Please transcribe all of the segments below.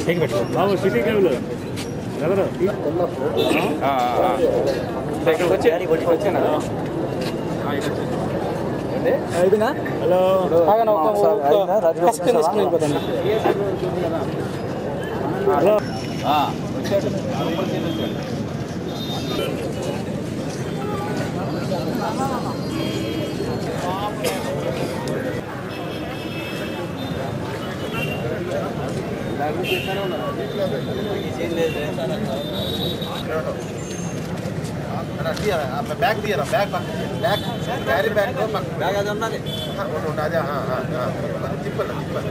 బాబు city cable ఎవరు hello hello bag తీయరా bag bag carry bag bag అది ఉన్నది అదే తిప్పండి తిప్పండి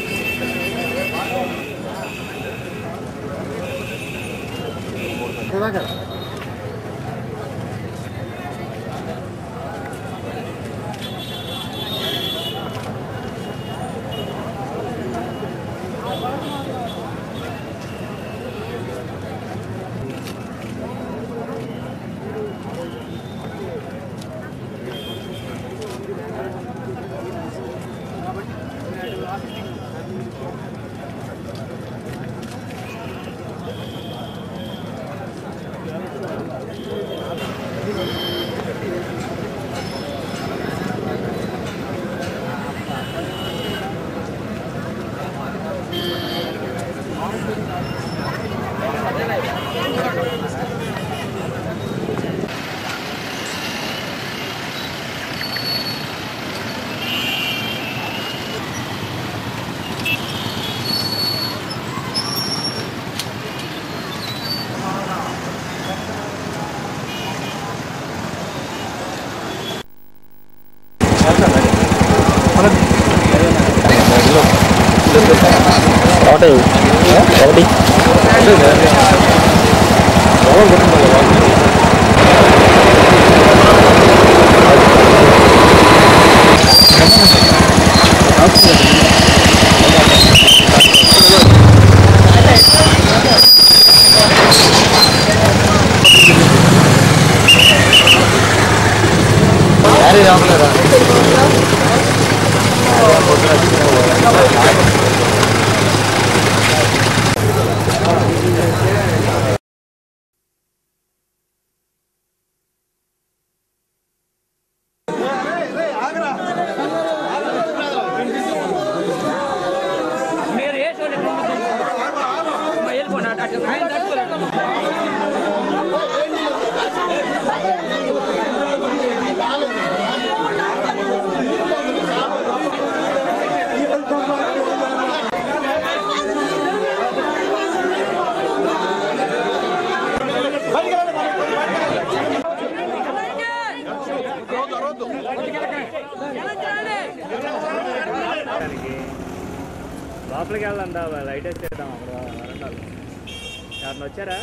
లోపలికి వెళ్దాం దా లైట్ వేసేద్దాం అక్కడ వరండాలు ఎవరిని వచ్చారా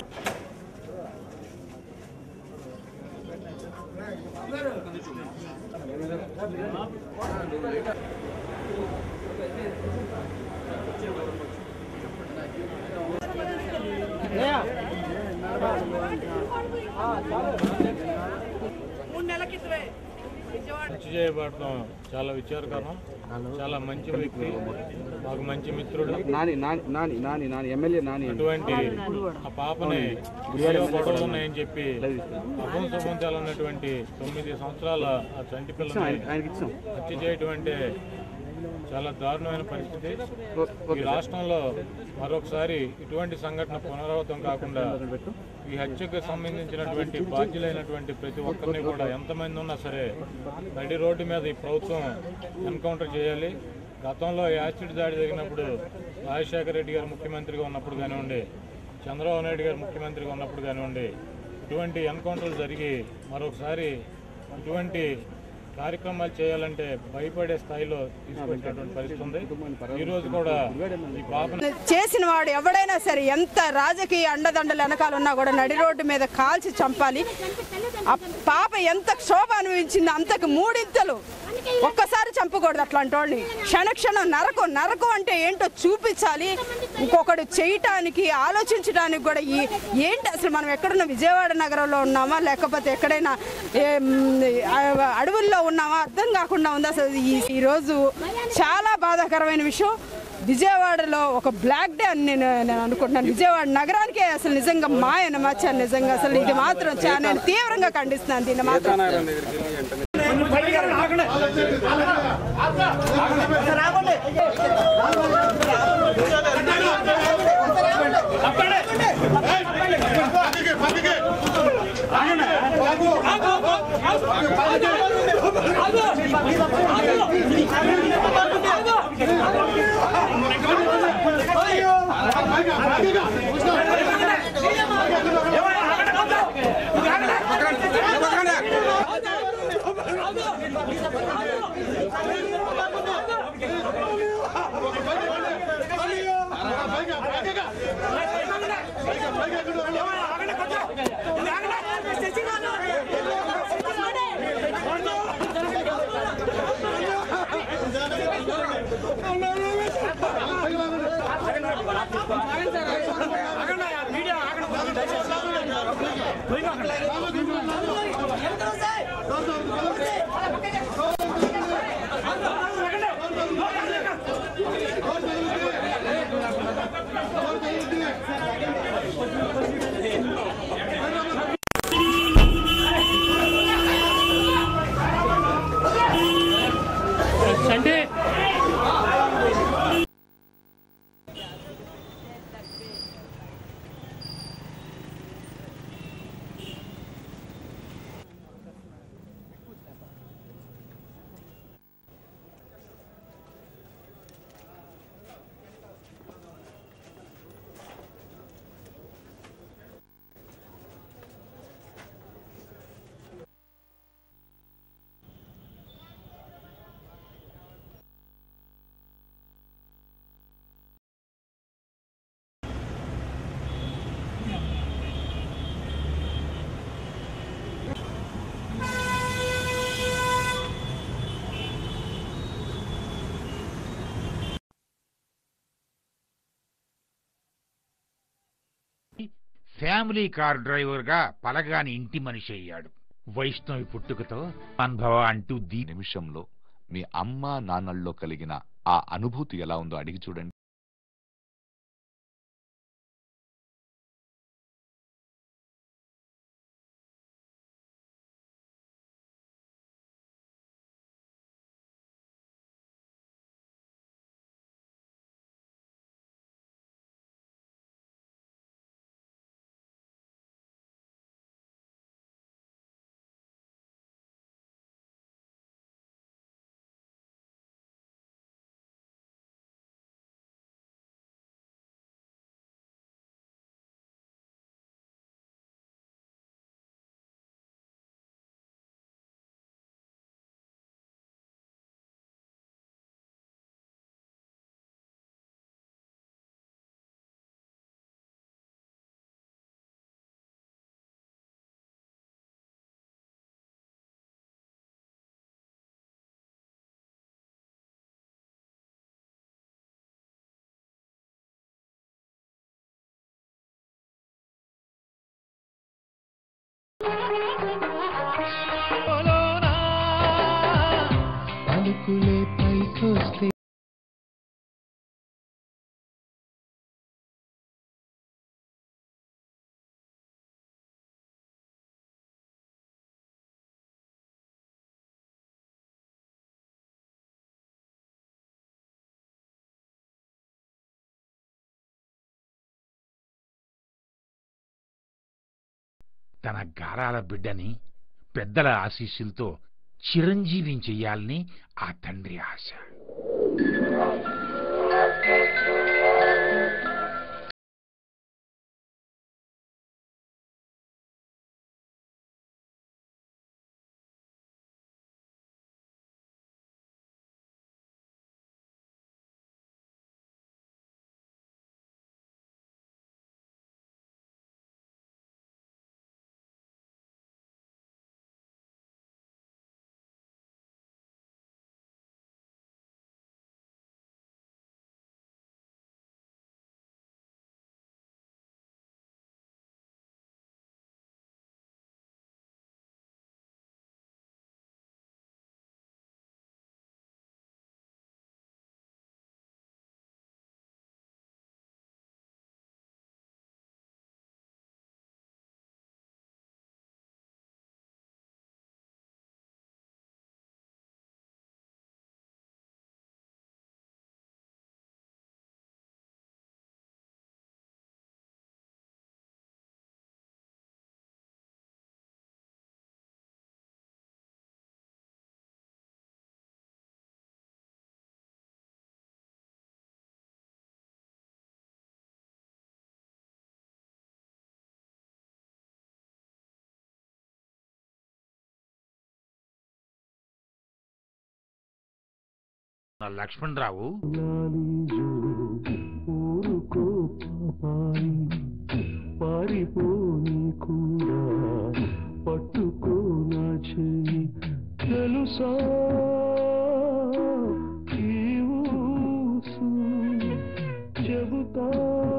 హత్య చేయబడటం చాలా విచారకరం చాలా మంచి వ్యక్తి మాకు మంచి మిత్రుడు నాని నాని నాని నాని నాని ఎమ్మెల్యే నాని అటువంటి ఆ పాపని ఏదో గొడవలు ఉన్నాయని చెప్పి అభం శుభం ఉన్నటువంటి తొమ్మిది సంవత్సరాల ఆ చంటి పిల్లని ఆయనకి ఇచ్చాం హత్య చేయటం అంటే చాలా దారుణమైన పరిస్థితి ఈ రాష్ట్రంలో మరొకసారి ఇటువంటి సంఘటన పునరావృతం కాకుండా ఈ హత్యకు సంబంధించినటువంటి బాధ్యులైనటువంటి ప్రతి ఒక్కరిని కూడా ఎంతమంది ఉన్నా సరే నడి రోడ్డు మీద ఈ ప్రభుత్వం ఎన్కౌంటర్ చేయాలి గతంలో యాసిడ్ దాడి జరిగినప్పుడు రాజశేఖర రెడ్డి గారు ముఖ్యమంత్రిగా ఉన్నప్పుడు కానివ్వండి చంద్రబాబు నాయుడు గారు ముఖ్యమంత్రిగా ఉన్నప్పుడు కానివ్వండి ఇటువంటి ఎన్కౌంటర్లు జరిగి మరొకసారి ఇటువంటి కార్యక్రమాలు చేయాలంటే భయపడే స్థాయిలో తీసుకొచ్చినటువంటి పరిస్థితి ఉంది ఈ రోజు కూడా ఈ పాపను చేసిన వాడు ఎవడైనా సరే ఎంత రాజకీయ అండదండలు వెనకాల ఉన్నా కూడా నడి రోడ్డు మీద కాల్చి చంపాలి ఆ పాప ఎంత క్షోభ అనుభవించింది అంతకు మూడింతలు ఒక్కసారి చంపకూడదు అట్లాంటి వాళ్ళని క్షణక్షణం నరకం నరకం అంటే ఏంటో చూపించాలి ఇంకొకడు చేయటానికి ఆలోచించడానికి కూడా ఈ ఏంటి అసలు మనం ఎక్కడున్న విజయవాడ నగరంలో ఉన్నామా లేకపోతే ఎక్కడైనా ఏం, ఆ, అడవుల్లో ఉన్నామా అర్థం కాకుండా ఉంది అసలు ఈ ఈరోజు చాలా బాధాకరమైన విషయం విజయవాడలో ఒక బ్లాక్ డే అని నేను నేను అనుకుంటున్నాను విజయవాడ నగరానికే అసలు నిజంగా మాయన మచ్చాను నిజంగా అసలు ఇది మాత్రం చాలా నేను తీవ్రంగా ఖండిస్తున్నాను దీన్ని మాత్రం ఫ్యామిలీ కార్ డ్రైవర్గా పలగాని ఇంటి మనిషి అయ్యాడు వైష్ణవి పుట్టుకతో అనుభవ అంటూ దీ నిమిషంలో మీ అమ్మ నాన్నల్లో కలిగిన ఆ అనుభూతి ఎలా ఉందో అడిగి చూడండి తన గారాల బిడ్డని పెద్దల ఆశీస్సులతో చిరంజీవిని చెయ్యాలని ఆ తండ్రి ఆశ లక్ష్మణరావు ఊరుకో పాపాయి పారిపోని కూడా పట్టుకో నా చెయ్యి తెలుసా ఈ ఊసు చెబుతా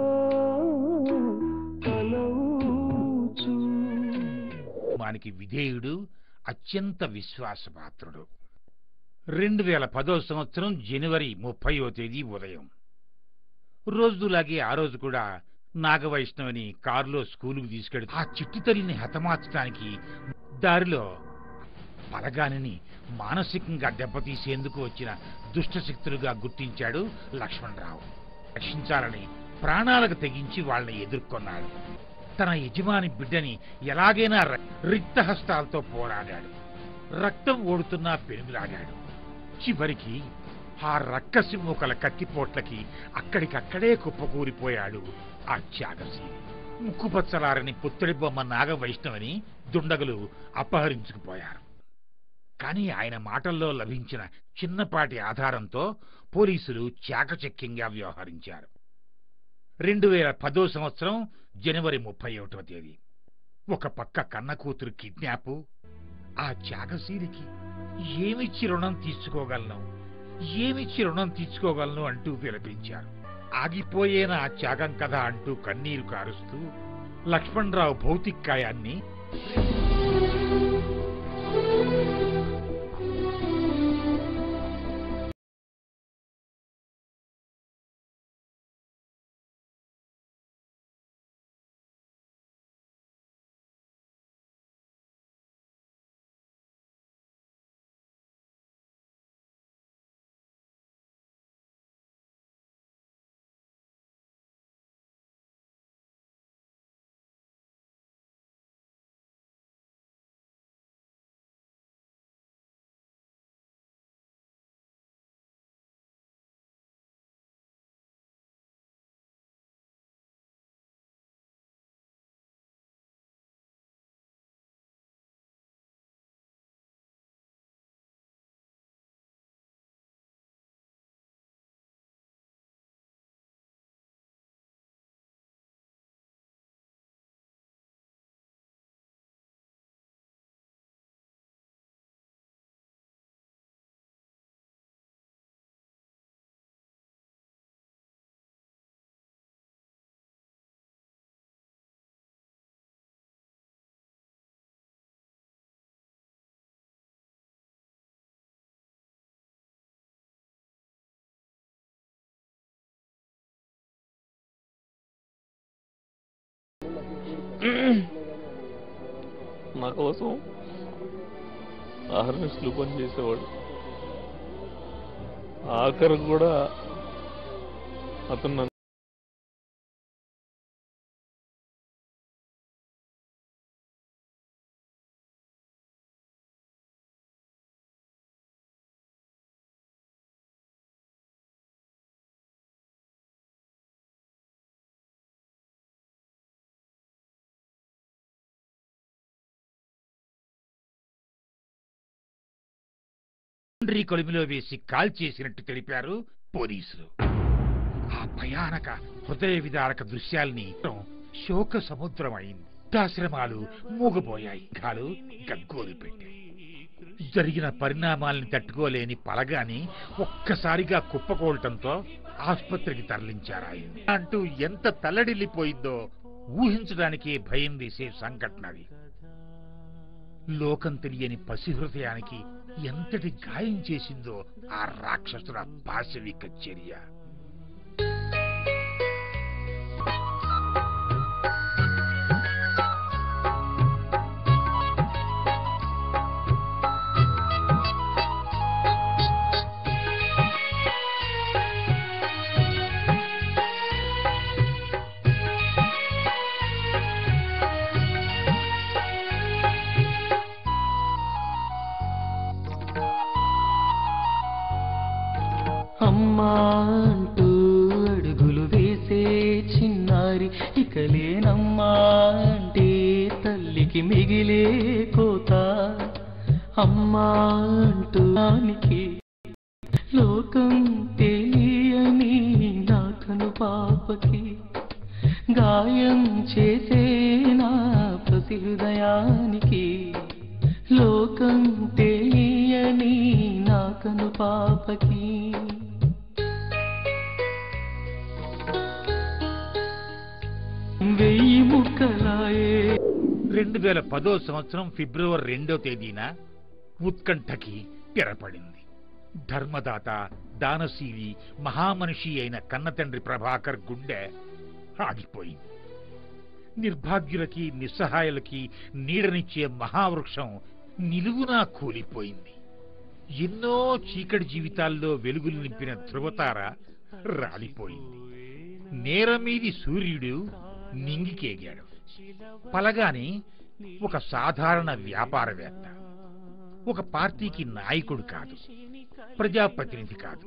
తల ఊచు మానికి విధేయుడు అత్యంత విశ్వాసపాత్రుడు రెండు వేల పదో సంవత్సరం జనవరి ముప్పయో తేదీ ఉదయం రోజులాగే ఆ రోజు కూడా నాగవైష్ణవిని కారులో స్కూలుకు తీసుకెడుతూ ఆ చిట్టి తల్లిని హతమార్చడానికి దారిలో పలగానిని మానసికంగా దెబ్బతీసేందుకు వచ్చిన దుష్టశక్తులుగా గుర్తించాడు లక్ష్మణరావు రక్షించాలని ప్రాణాలకు తెగించి వాళ్ళని ఎదుర్కొన్నాడు తన యజమాని బిడ్డని ఎలాగైనా ర- రిక్తహస్తాలతో పోరాడాడు రక్తం ఓడుతున్నా పెనుగులాడాడు చివరికి ఆ రక్కసి మూకల కత్తిపోట్లకి అక్కడికక్కడే కుప్పకూలిపోయాడు ఆ త్యాగశీలి ముక్కుపచ్చలారని పుత్తడి బొమ్మ నాగ వైష్ణవిని దుండగులు అపహరించుకుపోయారు కానీ ఆయన మాటల్లో లభించిన చిన్నపాటి ఆధారంతో పోలీసులు చాకచక్యంగా వ్యవహరించారు రెండు వేల పదో సంవత్సరం జనవరి ముప్పై ఒకటవ తేదీ ఒక పక్క కన్న కూతురు కిడ్నాపు ఆ త్యాగశీలికి ఏమిచ్చి రుణం తీర్చుకోగలను ఏమిచ్చి రుణం తీర్చుకోగలను అంటూ విలపించారు ఆగిపోయేనా ఆ త్యాగం కదా అంటూ కన్నీరు కారుస్తూ లక్ష్మణరావు భౌతికాయాన్ని నా కోసం ఆహర్నిస్టులు పనిచేసేవాడు ఆఖరు కూడా అతను నన్ను తండ్రి కొలిమిలో వేసి కాల్చేసినట్టు తెలిపారు పోలీసులు ఆ భయానక హృదయ విదారక దృశ్యాల్ని శోక సముద్రం అయింది వృద్ధాశ్రమాలు మూగబోయాయి కాలు గగ్గోలు పెట్టాయి జరిగిన పరిణామాల్ని తట్టుకోలేని పలగాని ఒక్కసారిగా కుప్పకూలటంతో ఆసుపత్రికి తరలించారు ఆయన అంటూ ఎంత తల్లడిల్లిపోయిందో ఊహించడానికే భయం వేసే సంఘటన అది లోకం తెలియని పసి హృదయానికి ఎంతటి గాయం చేసిందో ఆ రాక్షసుల పాశవిక చర్య అమ్మా అంటూ అడుగులు వేసే చిన్నారి ఇక లేనమ్మా అంటే తల్లికి మిగిలే కోత అమ్మా అంటూ దానికి లోకం పాపకి గాయం చేసే నా ప్రతి హృదయానికి లోకం తెలియని నా కను పాపకి వెయ్యి ముక్కలాయే రెండు వేల పదో సంవత్సరం ఫిబ్రవరి రెండో తేదీన ఉత్కంఠకి తెరపడింది ధర్మదాత దానశీలి మహామనిషి అయిన కన్నతండ్రి ప్రభాకర్ గుండె ఆగిపోయింది నిర్భాగ్యులకి నిస్సహాయులకి నీడనిచ్చే మహావృక్షం నిలువునా కూలిపోయింది ఎన్నో చీకటి జీవితాల్లో వెలుగులు నింపిన ధృవతార రాలిపోయింది నేల మీది సూర్యుడు నింగికేగాడు పలగాని ఒక సాధారణ వ్యాపారవేత్త ఒక పార్టీకి నాయకుడు కాదు ప్రజాప్రతినిధి కాదు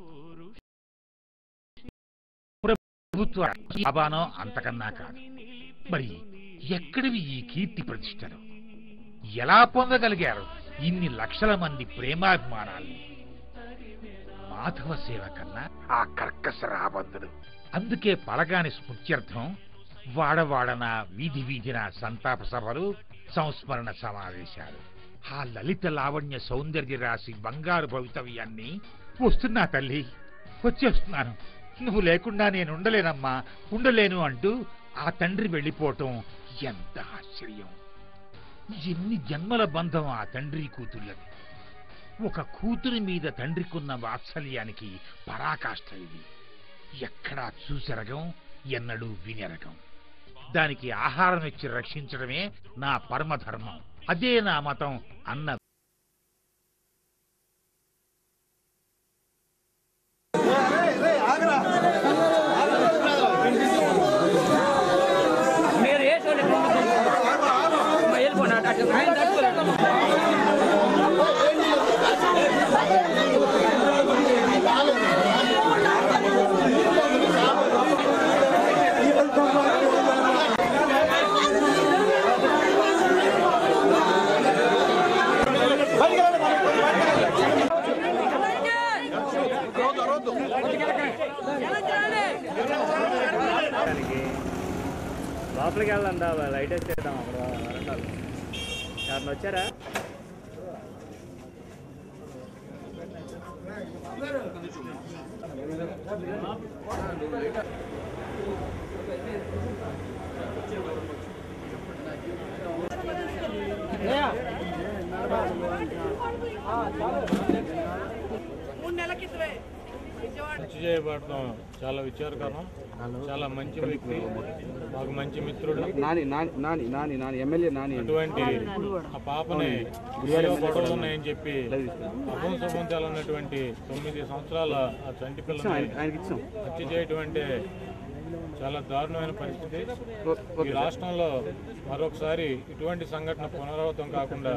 ప్రభుత్వ లాభానో అంతకన్నా కాదు మరి ఎక్కడివి ఈ కీర్తి ప్రతిష్టలు ఎలా పొందగలిగారు ఇన్ని లక్షల మంది ప్రేమాభిమానాల్ని మాధవ సేవ కన్నా ఆ కర్కశ రాబందుడు అందుకే పలగాని స్మృత్యర్థం వాడవాడన వీధి వీధిన సంతాప సభలు సంస్మరణ సమావేశాలు ఆ లలిత లావణ్య సౌందర్య రాశి బంగారు భవితవ్యాన్ని వస్తున్నా తల్లి వచ్చేస్తున్నాను నువ్వు లేకుండా నేను ఉండలేనమ్మా ఉండలేను అంటూ ఆ తండ్రి వెళ్ళిపోవటం ఎంత ఆశ్చర్యం ఎన్ని జన్మల బంధం ఆ తండ్రి కూతుళ్ళది ఒక కూతురి మీద తండ్రికున్న వాత్సల్యానికి పరాకాష్ఠ ఇది ఎక్కడా చూసెరగం ఎన్నడూ వినెరగం దానికి ఆహారం ఇచ్చి రక్షించడమే నా పరమధర్మం అదే నా మతం అన్న దానికి లోపలికి వెళ్దాం దా లైట్ వేసేద్దాం అక్కడ వరండాలో ఎవరిని వచ్చారా హత్య చేయబడటం చాలా విచారకరం చాలా మంచి వ్యక్తి మాకు మంచి మిత్రుడు నాని నాని నాని నాని నాని ఎమ్మెల్యే నాని అటువంటి ఆ పాపని ఏదో గొడవలు ఉన్నాయని చెప్పి అభం శుభంతాలన్నటువంటి తొమ్మిది సంవత్సరాల ఆ చంటి పిల్లని ఆయనకి ఇచ్చాం హత్య చేయటం అంటే చాలా దారుణమైన పరిస్థితి ఈ రాష్ట్రంలో మరొకసారి ఇటువంటి సంఘటన పునరావృతం కాకుండా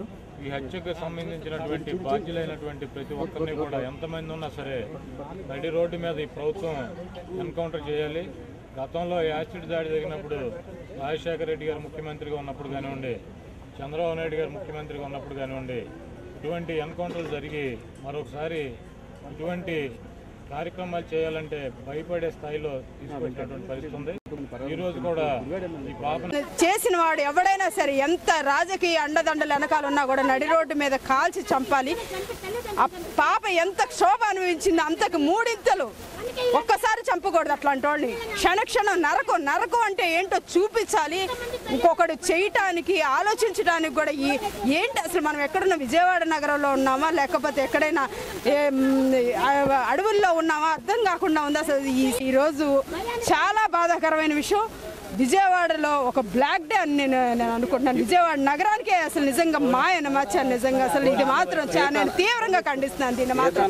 ఈ హత్యకు సంబంధించినటువంటి బాధ్యులైనటువంటి ప్రతి ఒక్కరిని కూడా ఎంతమంది ఉన్నా సరే నడి రోడ్డు మీద ఈ ప్రభుత్వం ఎన్కౌంటర్ చేయాలి గతంలో యాసిడ్ దాడి జరిగినప్పుడు రాజశేఖర రెడ్డి గారు ముఖ్యమంత్రిగా ఉన్నప్పుడు కానివ్వండి చంద్రబాబు నాయుడు గారు ముఖ్యమంత్రిగా ఉన్నప్పుడు కానివ్వండి ఇటువంటి ఎన్కౌంటర్లు జరిగి మరొకసారి ఇటువంటి కార్యక్రమాలు చేయాలంటే భయపడే స్థాయిలో తీసుకొచ్చినటువంటి పరిస్థితి ఉంది ఈ రోజు కూడా ఈ పాపను చేసిన వాడు ఎవడైనా సరే ఎంత రాజకీయ అండదండలు వెనకాల ఉన్నా కూడా నడి రోడ్డు మీద కాల్చి చంపాలి ఆ పాప ఎంత క్షోభ అనుభవించింది అంతకు మూడింతలు ఒక్కసారి చంపకూడదు అట్లాంటి వాళ్ళని క్షణక్షణం నరకం నరకం అంటే ఏంటో చూపించాలి ఇంకొకడు చేయటానికి ఆలోచించడానికి కూడా ఈ ఏంటి అసలు మనం ఎక్కడున్నా విజయవాడ నగరంలో ఉన్నామా లేకపోతే ఎక్కడైనా ఏం, ఆ, అడవుల్లో ఉన్నామా అర్థం కాకుండా ఉంది అసలు ఈ ఈరోజు చాలా బాధాకరమైన విషయం విజయవాడలో ఒక బ్లాక్ డే అని నేను నేను అనుకుంటున్నాను విజయవాడ నగరానికే అసలు నిజంగా మాయన మచ్చాను నిజంగా అసలు ఇది మాత్రం చాలా నేను తీవ్రంగా ఖండిస్తున్నాను దీన్ని మాత్రం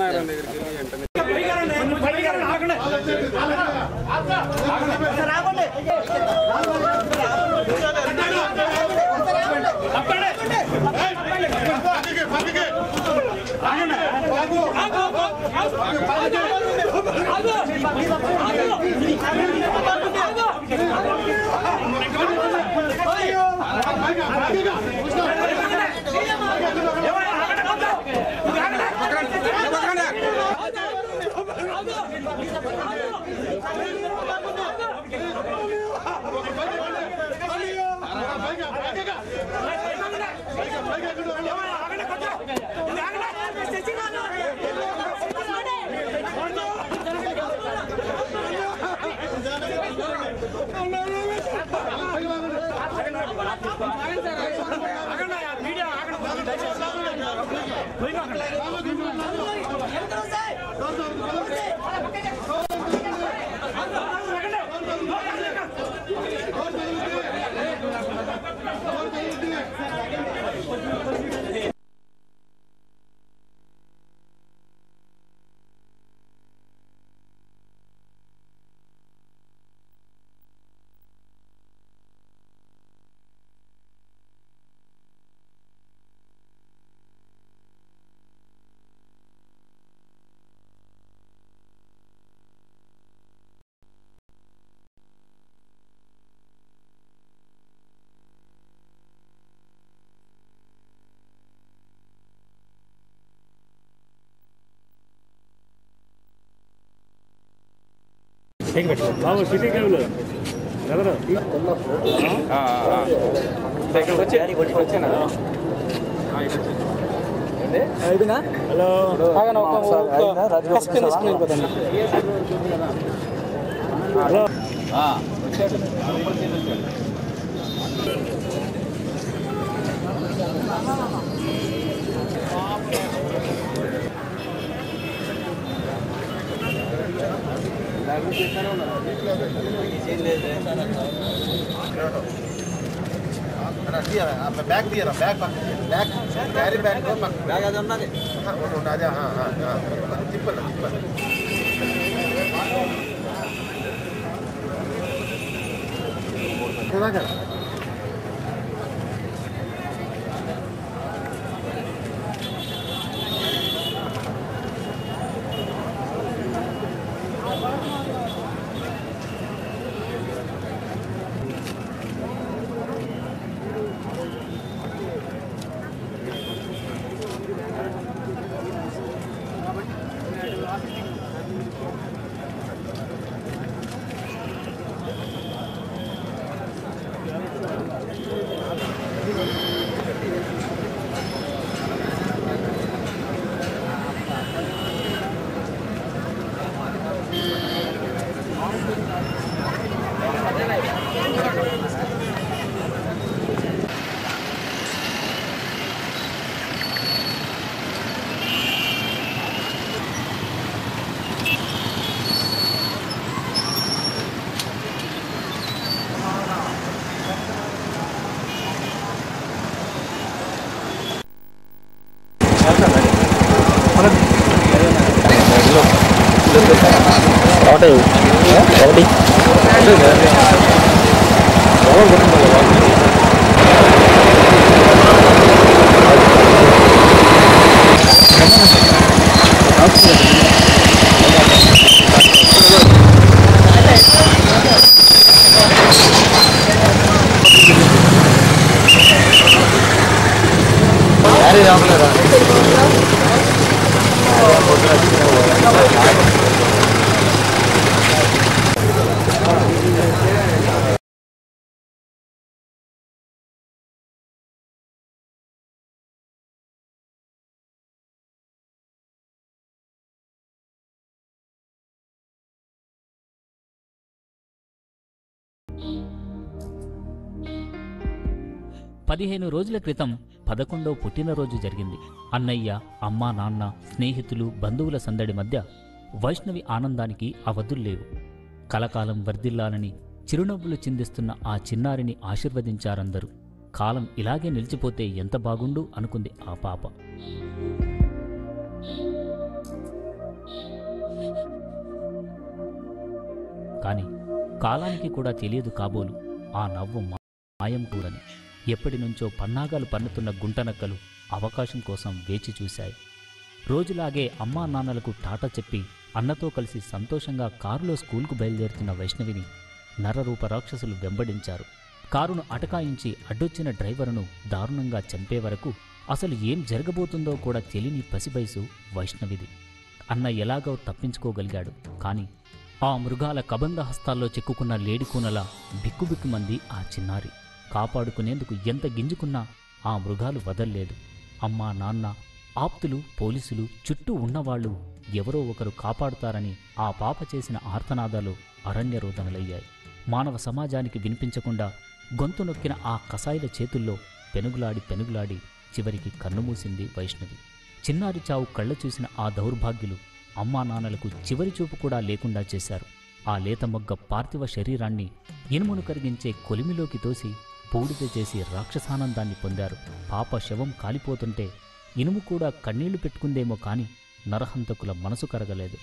పక్కన బాబు సిటీ కేబుల్ ఎవరు హలో హలో అన్న, తీయరా, ఆ బ్యాగ్ తీయరా బ్యాగ్ పక్కన. బ్యాగ్ క్యారీ బ్యాగ్ బ్యాగ్ అది ఉన్నది ఉన్నది ఆ, ఆ, ఆ. తిప్పండి తిప్పండి ఇలాగా. పదిహేను రోజుల క్రితం పదకొండో పుట్టినరోజు జరిగింది అన్నయ్య అమ్మా నాన్న స్నేహితులు బంధువుల సందడి మధ్య వైష్ణవి ఆనందానికి అవధుల్లేవు కలకాలం వర్ధిల్లాలని చిరునవ్వులు చిందిస్తున్న ఆ చిన్నారిని ఆశీర్వదించారందరూ కాలం ఇలాగే నిలిచిపోతే ఎంత బాగుండు అనుకుంది ఆ పాప కాని కాలానికి కూడా తెలియదు కాబోలు ఆ నవ్వు మా- మాయం కూరని ఎప్పటి నుంచో పన్నాగాలు పన్నుతున్న గుంటనక్కలు అవకాశం కోసం వేచి చూశాయి రోజులాగే అమ్మా నాన్నలకు టాటా చెప్పి అన్నతో కలిసి సంతోషంగా కారులో స్కూల్కు బయలుదేరుతున్న వైష్ణవిని నరరూప రాక్షసులు వెంబడించారు కారును అటకాయించి అడ్డొచ్చిన డ్రైవరును దారుణంగా చంపే వరకు అసలు ఏం జరగబోతుందో కూడా తెలియని పసిబయసు వైష్ణవిది అన్న ఎలాగో తప్పించుకోగలిగాడు కాని ఆ మృగాల కబంధ హస్తాల్లో చిక్కుకున్న లేడికూనలా బిక్కుబిక్కుమంది ఆ చిన్నారి కాపాడుకునేందుకు ఎంత గింజుకున్నా ఆ మృగాలు వదల్లేదు అమ్మా నాన్న ఆప్తులు పోలీసులు చుట్టూ ఉన్నవాళ్ళు ఎవరో ఒకరు కాపాడుతారని ఆ పాప చేసిన ఆర్తనాదాలు అరణ్య రోదనలయ్యాయి మానవ సమాజానికి వినిపించకుండా గొంతు నొక్కిన ఆ కసాయిల చేతుల్లో పెనుగులాడి పెనుగులాడి చివరికి కన్నుమూసింది వైష్ణవి చిన్నారి చావు కళ్ళ చూసిన ఆ దౌర్భాగ్యులు అమ్మా నాన్నలకు చివరి చూపు కూడా లేకుండా చేశారు ఆ లేత మొగ్గ పార్థివ శరీరాన్ని ఇనుమును కరిగించే కొలిమిలోకి తోసి పూడిత చేసి రాక్షసానందాన్ని పొందారు పాప శవం కాలిపోతుంటే ఇనుము కూడా కన్నీళ్లు పెట్టుకుందేమో కాని నరహంతకుల మనసు కరగలేదు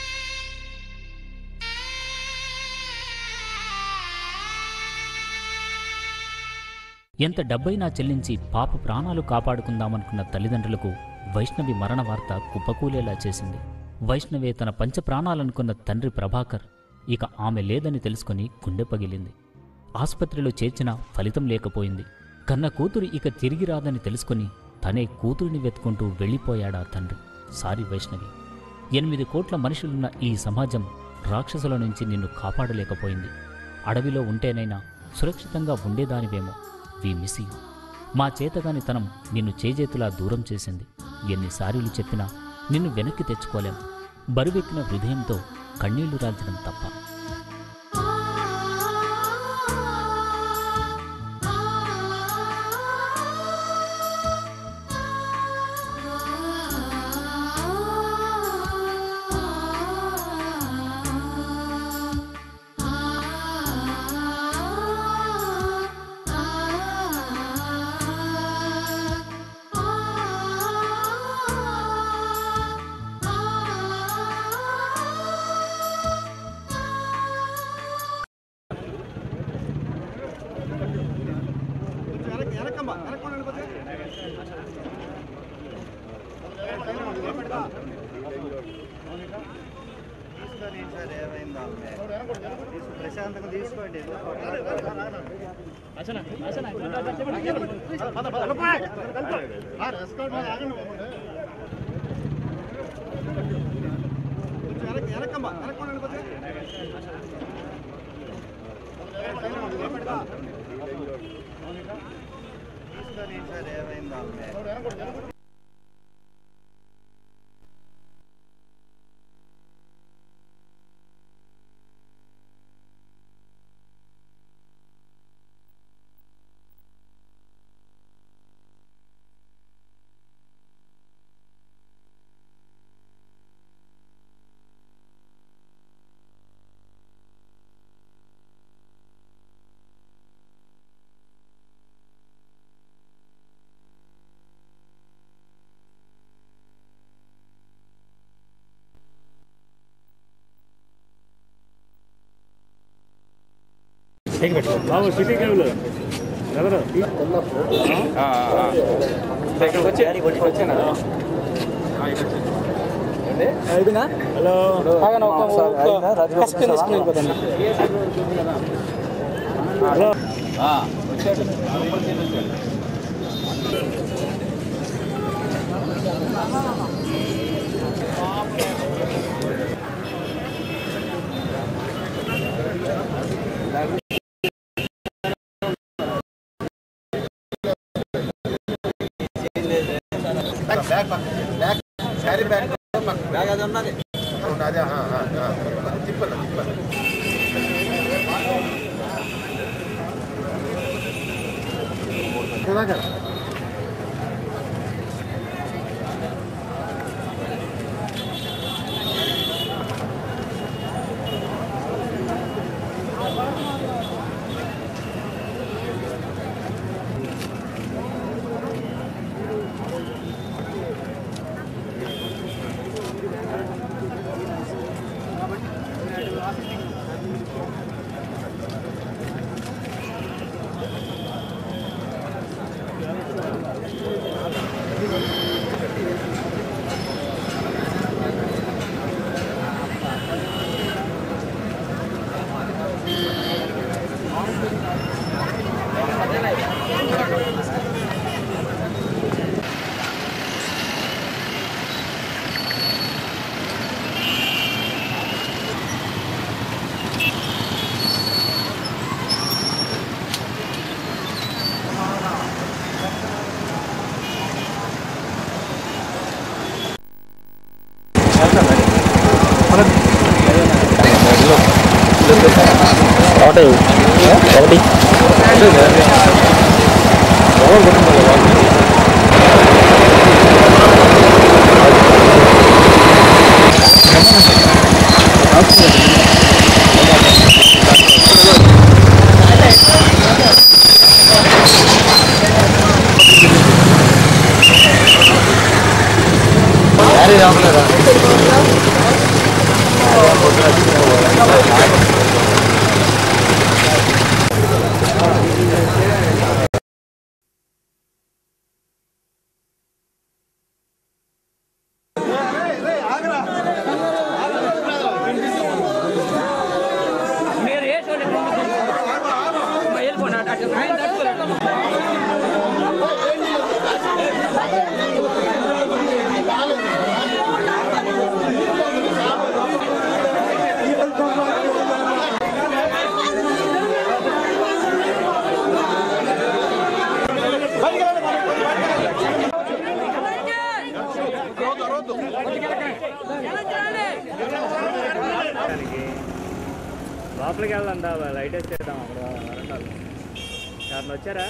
ఎంత డబ్బైనా చెల్లించి పాప ప్రాణాలు కాపాడుకుందామనుకున్న తల్లిదండ్రులకు వైష్ణవి మరణ వార్త కుప్పకూలేలా చేసింది వైష్ణవే తన పంచ ప్రాణాలనుకున్న తండ్రి ప్రభాకర్ ఇక ఆమె లేదని తెలుసుకొని గుండె పగిలింది ఆసుపత్రిలో చేర్చినా ఫలితం లేకపోయింది కన్న కూతురు ఇక తిరిగి రాదని తెలుసుకొని తనే కూతురిని వెతుకుంటూ వెళ్ళిపోయాడా తండ్రి సారీ వైష్ణవి ఎనిమిది కోట్ల మనుషులున్న ఈ సమాజం రాక్షసుల నుంచి నిన్ను కాపాడలేకపోయింది అడవిలో ఉంటేనైనా సురక్షితంగా ఉండేదానివేమో వి మిస్ యూ మా చేతగానితనం నిన్ను చేజేతులా దూరం చేసింది ఎన్నిసార్లు చెప్పినా నిన్ను వెనక్కి తెచ్చుకోలేం బరువెక్కిన హృదయంతో కన్నీళ్లు రాల్చడం తప్ప ప్రశాంతంగా తీసుకోండి బాబు సిటీ కేబుల్ ఎవరు hello hello bag bag bag carry bag bag అది ఉన్నది అదే ఆ, ఆ, ఆ. తిప్పండి తిప్పండి ఒకటి ఒకటి లోపలికి వెళ్దాం దా లైట్ వేసేద్దాం అక్కడ వరండాలో ఎవరిని వచ్చారా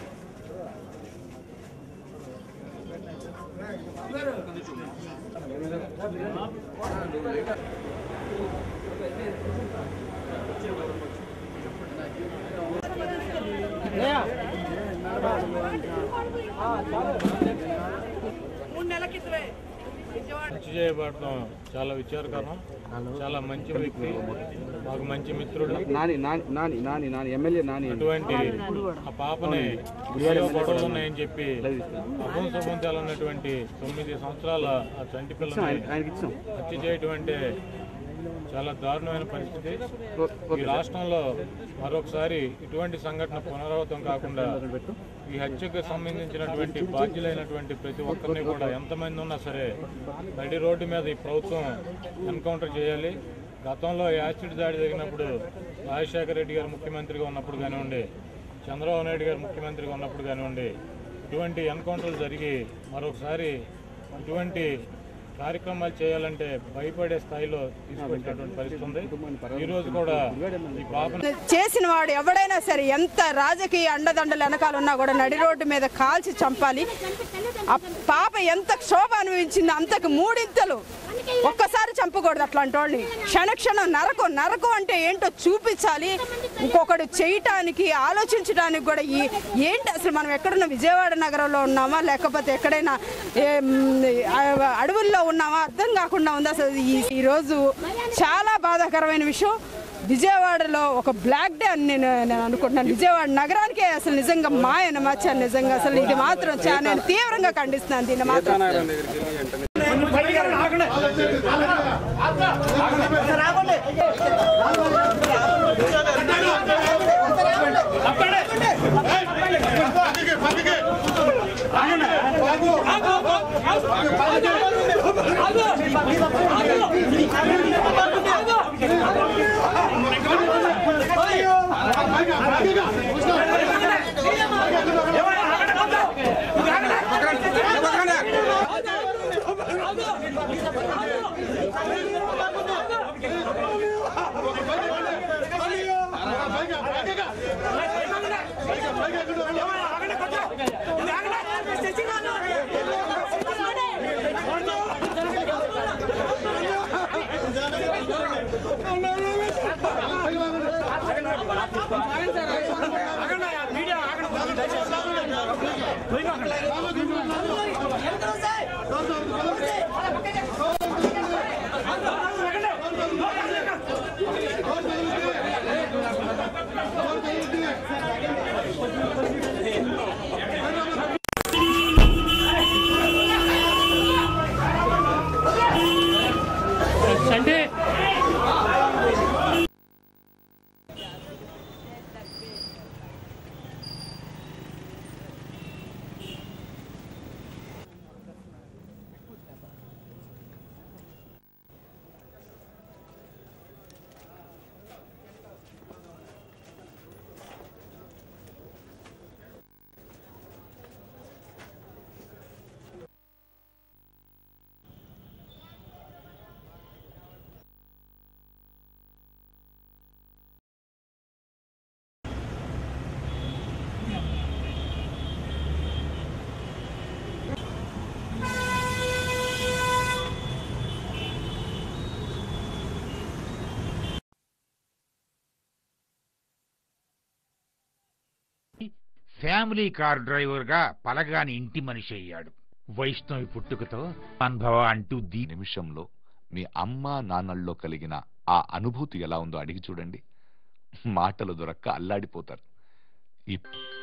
హత్య చేయబడటం చాలా విచారకరం చాలా మంచి వ్యక్తి మాకు మంచి మిత్రుడు నాని నాని నాని నాని నాని ఎమ్మెల్యే నాని అటువంటి ఆ పాపని ఏదో గొడవలు ఉన్నాయని చెప్పి అభం శుభం తెలన్నటువంటి తొమ్మిది సంవత్సరాల ఆ చంటి పిల్లని ఆయనకి ఇచ్చాం హత్య చేయటం అంటే చాలా దారుణమైన పరిస్థితి ఈ రాష్ట్రంలో మరొకసారి ఇటువంటి సంఘటన పునరావృతం కాకుండా ఈ హత్యకు సంబంధించినటువంటి బాధ్యులైనటువంటి ప్రతి ఒక్కరిని కూడా ఎంతమంది ఉన్నా సరే నడి రోడ్డు మీద ఈ ప్రభుత్వం ఎన్కౌంటర్ చేయాలి గతంలో యాసిడ్ దాడి జరిగినప్పుడు రాజశేఖర రెడ్డి గారు ముఖ్యమంత్రిగా ఉన్నప్పుడు కానివ్వండి చంద్రబాబు నాయుడు గారు ముఖ్యమంత్రిగా ఉన్నప్పుడు కానివ్వండి ఇటువంటి ఎన్కౌంటర్లు జరిగి మరొకసారి ఇటువంటి కార్యక్రమాలు చేయాలంటే భయపడే స్థాయిలో తీసుకొచ్చినటువంటి పరిస్థితి ఉంది ఈ రోజు కూడా ఈ పాపను చేసిన వాడు ఎవడైనా సరే ఎంత రాజకీయ అండదండలు వెనకాల ఉన్నా కూడా నడి రోడ్డు మీద కాల్చి చంపాలి ఆ పాప ఎంత క్షోభ అనుభవించింది అంతకు మూడింతలు ఒక్కసారి చంపకూడదు అట్లాంటి వాళ్ళని క్షణక్షణం నరకం నరకం అంటే ఏంటో చూపించాలి ఇంకొకడు చేయటానికి ఆలోచించడానికి కూడా ఈ ఏంటి అసలు మనం ఎక్కడున్న విజయవాడ నగరంలో ఉన్నామా లేకపోతే ఎక్కడైనా ఏం, ఆ, అడవుల్లో ఉన్నామా అర్థం కాకుండా ఉంది అసలు ఈ ఈరోజు చాలా బాధాకరమైన విషయం విజయవాడలో ఒక బ్లాక్ డే అని నేను నేను అనుకుంటున్నాను విజయవాడ నగరానికే అసలు నిజంగా మాయన మచ్చాను నిజంగా అసలు ఇది మాత్రం చాలా నేను తీవ్రంగా ఖండిస్తున్నాను దీన్ని మాత్రం ఫ్యామిలీ కార్ డ్రైవర్గా పలగాని ఇంటి మనిషి అయ్యాడు వైష్ణవి పుట్టుకతో అనుభవ అంటూ దీ నిమిషంలో మీ అమ్మ నాన్నల్లో కలిగిన ఆ అనుభూతి ఎలా ఉందో అడిగి చూడండి మాటలు దొరక్క అల్లాడిపోతారు ఈ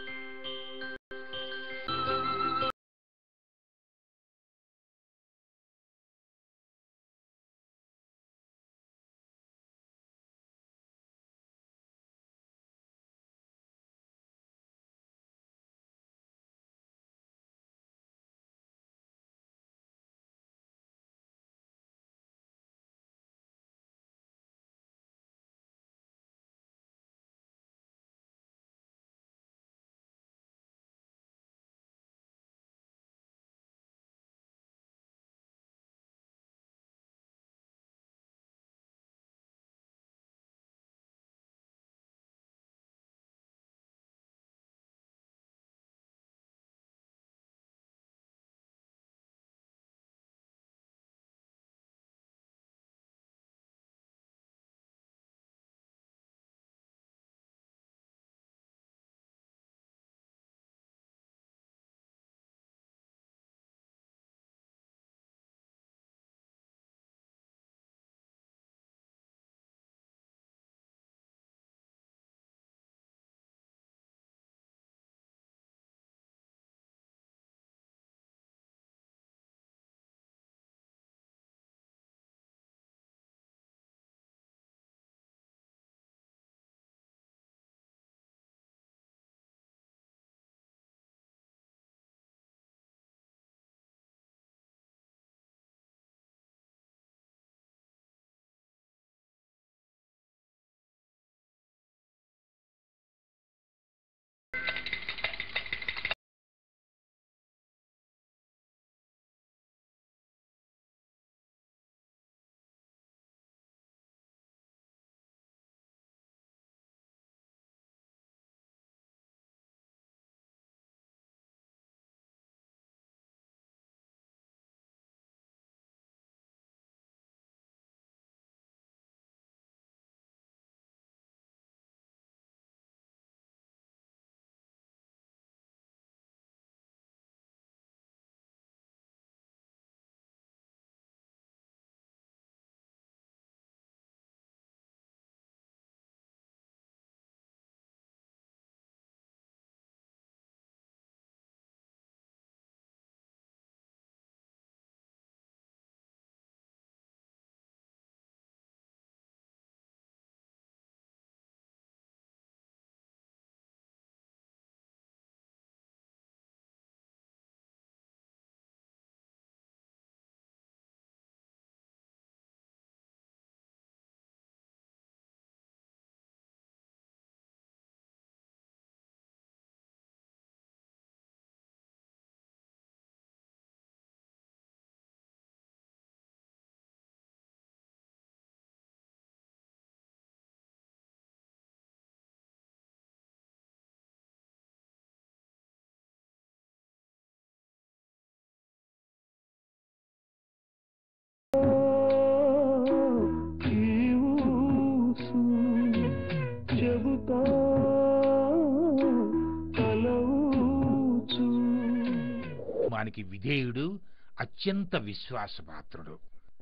వానికి విధేయుడు అత్యంత విశ్వాసపాత్రుడు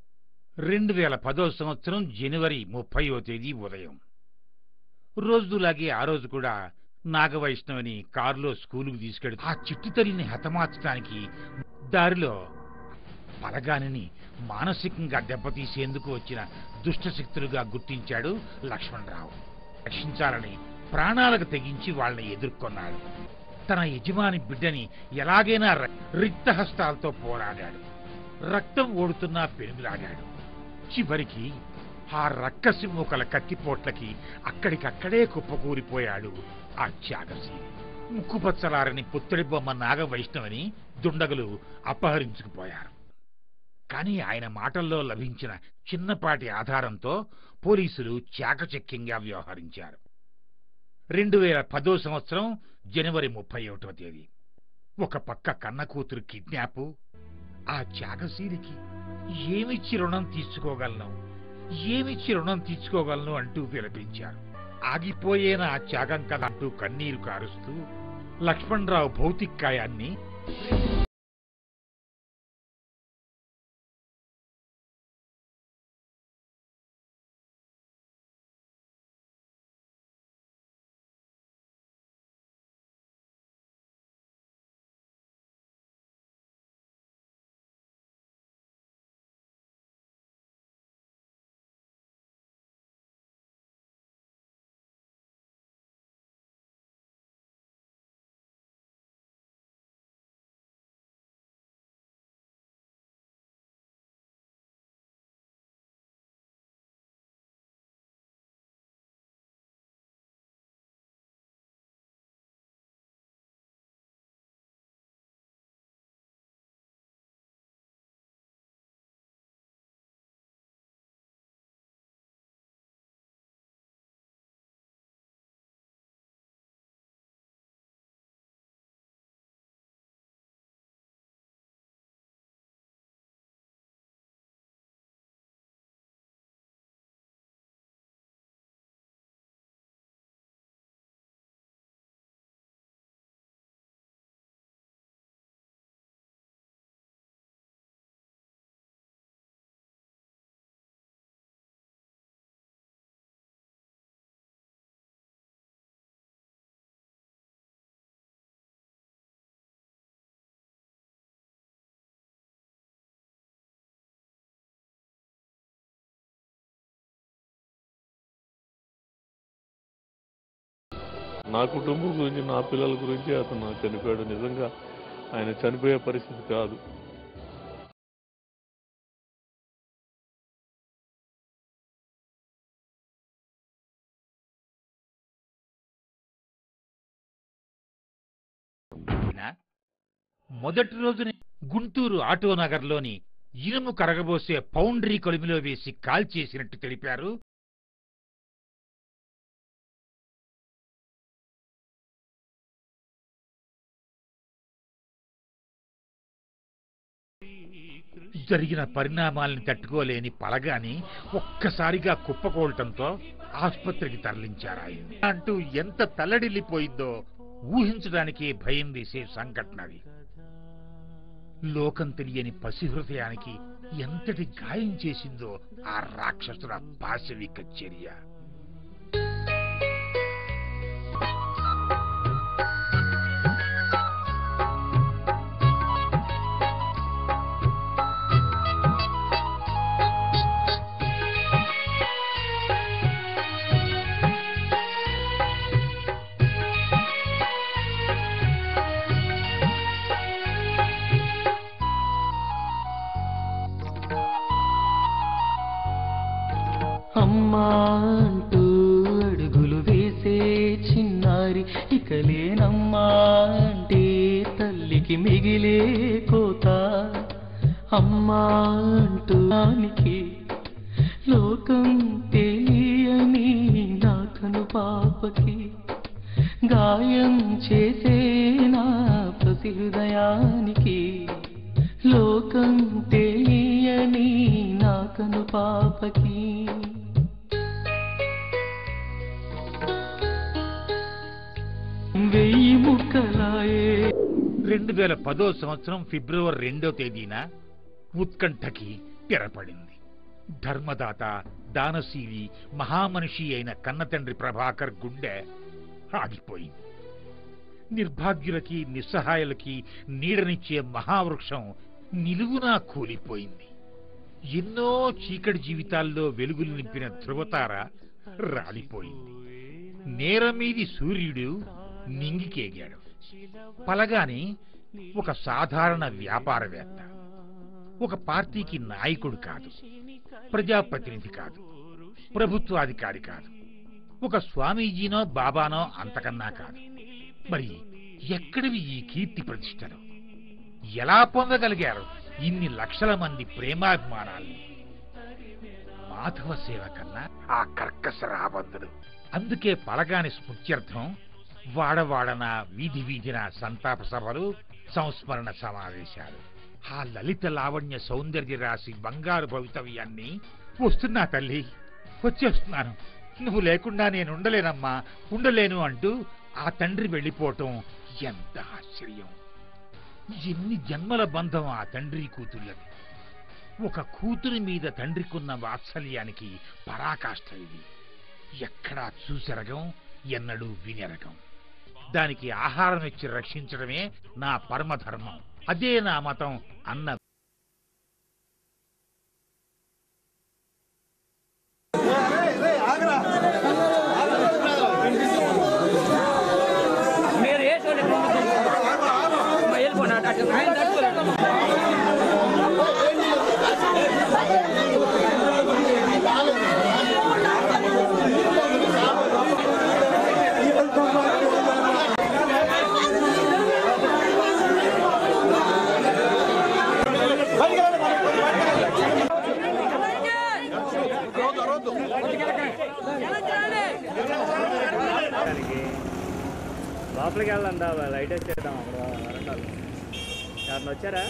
రెండు వేల పదో సంవత్సరం జనవరి ముప్పయో తేదీ ఉదయం రోజులాగే ఆ రోజు కూడా నాగవైష్ణవిని కారులో స్కూలుకు తీసుకెడుతూ ఆ చిట్టి తల్లిని హతమార్చడానికి దారిలో పలగానిని మానసికంగా దెబ్బతీసేందుకు వచ్చిన దుష్టశక్తులుగా గుర్తించాడు లక్ష్మణరావు రక్షించాలని ప్రాణాలకు తెగించి వాళ్ళని ఎదుర్కొన్నాడు తన యజమాని బిడ్డని ఎలాగైనా ర- రిక్తహస్తాలతో పోరాడాడు రక్తం ఓడుతున్నా పెనుగులాడాడు చివరికి ఆ రక్కసి మూకల కత్తిపోట్లకి అక్కడికక్కడే కుప్పకూలిపోయాడు ఆ త్యాగశీలి ముక్కుపచ్చలారని పుత్తడి బొమ్మ నాగ వైష్ణవిని దుండగులు అపహరించుకుపోయారు కానీ ఆయన మాటల్లో లభించిన చిన్నపాటి ఆధారంతో పోలీసులు చాకచక్యంగా వ్యవహరించారు రెండు వేల పదో సంవత్సరం జనవరి ముప్పై ఒకటవ తేదీ ఒక పక్క కన్న కూతురు కిడ్నాపు ఆ త్యాగశీలికి ఏమిచ్చి రుణం తీర్చుకోగలను ఏమిచ్చి రుణం తీర్చుకోగలను అంటూ విలపించారు ఆగిపోయేనా ఆ త్యాగం కదా అంటూ కన్నీరు కారుస్తూ లక్ష్మణరావు భౌతిక కాయాన్ని నా కుటుంబం గురించి నా పిల్లల గురించి అతను నాకు చనిపోయాడు నిజంగా ఆయన చనిపోయే పరిస్థితి కాదు మొదటి రోజునే గుంటూరు ఆటో నగర్లోని ఇనుము కరగబోసే పౌండరీ కొలిమిలో వేసి కాల్చేసినట్టు తెలిపారు జరిగిన పరిణామాలను తట్టుకోలేని పలగాని ఒక్కసారిగా కుప్పకూడటంతో ఆసుపత్రికి తరలించారు ఆయన అంటూ ఎంత తల్లడిల్లిపోయిందో ఊహించడానికి భయం వేసే సంఘటన అది లోకం తెలియని పసి హృదయానికి ఎంతటి గాయం చేసిందో ఆ రాక్షసుల పాశవిక చర్య అమ్మా అంటూ అడుగులు వేసే చిన్నారి ఇక లేనమ్మా అంటే తల్లికి మిగిలే కోత అమ్మా అంటూ దానికి లోకం తెలియని నా కను పాపకి గాయం చేసే నా పసి హృదయానికి లోకం తెలియని నా కను పాపకి వెయ్యి ముక్కలాయే రెండు వేల పదో సంవత్సరం ఫిబ్రవరి రెండో తేదీన ఉత్కంఠకి తెరపడింది ధర్మదాత దానశీలి మహామనిషి అయిన కన్నతండ్రి ప్రభాకర్ గుండె ఆగిపోయింది నిర్భాగ్యులకి నిస్సహాయులకి నీడనిచ్చే మహావృక్షం నిలువునా కూలిపోయింది ఎన్నో చీకటి జీవితాల్లో వెలుగులు నింపిన ధృవతార రాలిపోయింది నేరమీది సూర్యుడు నింగికేగాడు పలగాని ఒక సాధారణ వ్యాపారవేత్త ఒక పార్టీకి నాయకుడు కాదు ప్రజాప్రతినిధి కాదు ప్రభుత్వాధికారి కాదు ఒక స్వామీజీనో బాబానో అంతకన్నా కాదు మరి ఎక్కడివి ఈ కీర్తి ప్రతిష్టలు ఎలా పొందగలిగారు ఇన్ని లక్షల మంది ప్రేమాభిమానాల్ని మాధవ సేవ కన్నా ఆ కర్కశ రాబందుడు అందుకే పలగాని స్మృత్యర్థం వాడవాడన వీధి వీధిన సంతాప సభలు సంస్మరణ సమావేశాలు ఆ లలిత లావణ్య సౌందర్య రాశి బంగారు భవితవ్యాన్ని వస్తున్నా తల్లి వచ్చేస్తున్నాను నువ్వు లేకుండా నేను ఉండలేనమ్మా ఉండలేను అంటూ ఆ తండ్రి వెళ్ళిపోవటం ఎంత ఆశ్చర్యం ఎన్ని జన్మల బంధం ఆ తండ్రి కూతుళ్ళది ఒక కూతురి మీద తండ్రికున్న వాత్సల్యానికి పరాకాష్ఠ ఇది ఎక్కడా చూసెరగం ఎన్నడూ వినెరగం దానికి ఆహారం ఇచ్చి రక్షించడమే నా పరమధర్మం అదే నా మతం అన్న దానికి లోపలికి వెళ్ళందా లైట్ వేసేద్దాం అక్కడ వరండాలు ఎవరిని వచ్చారా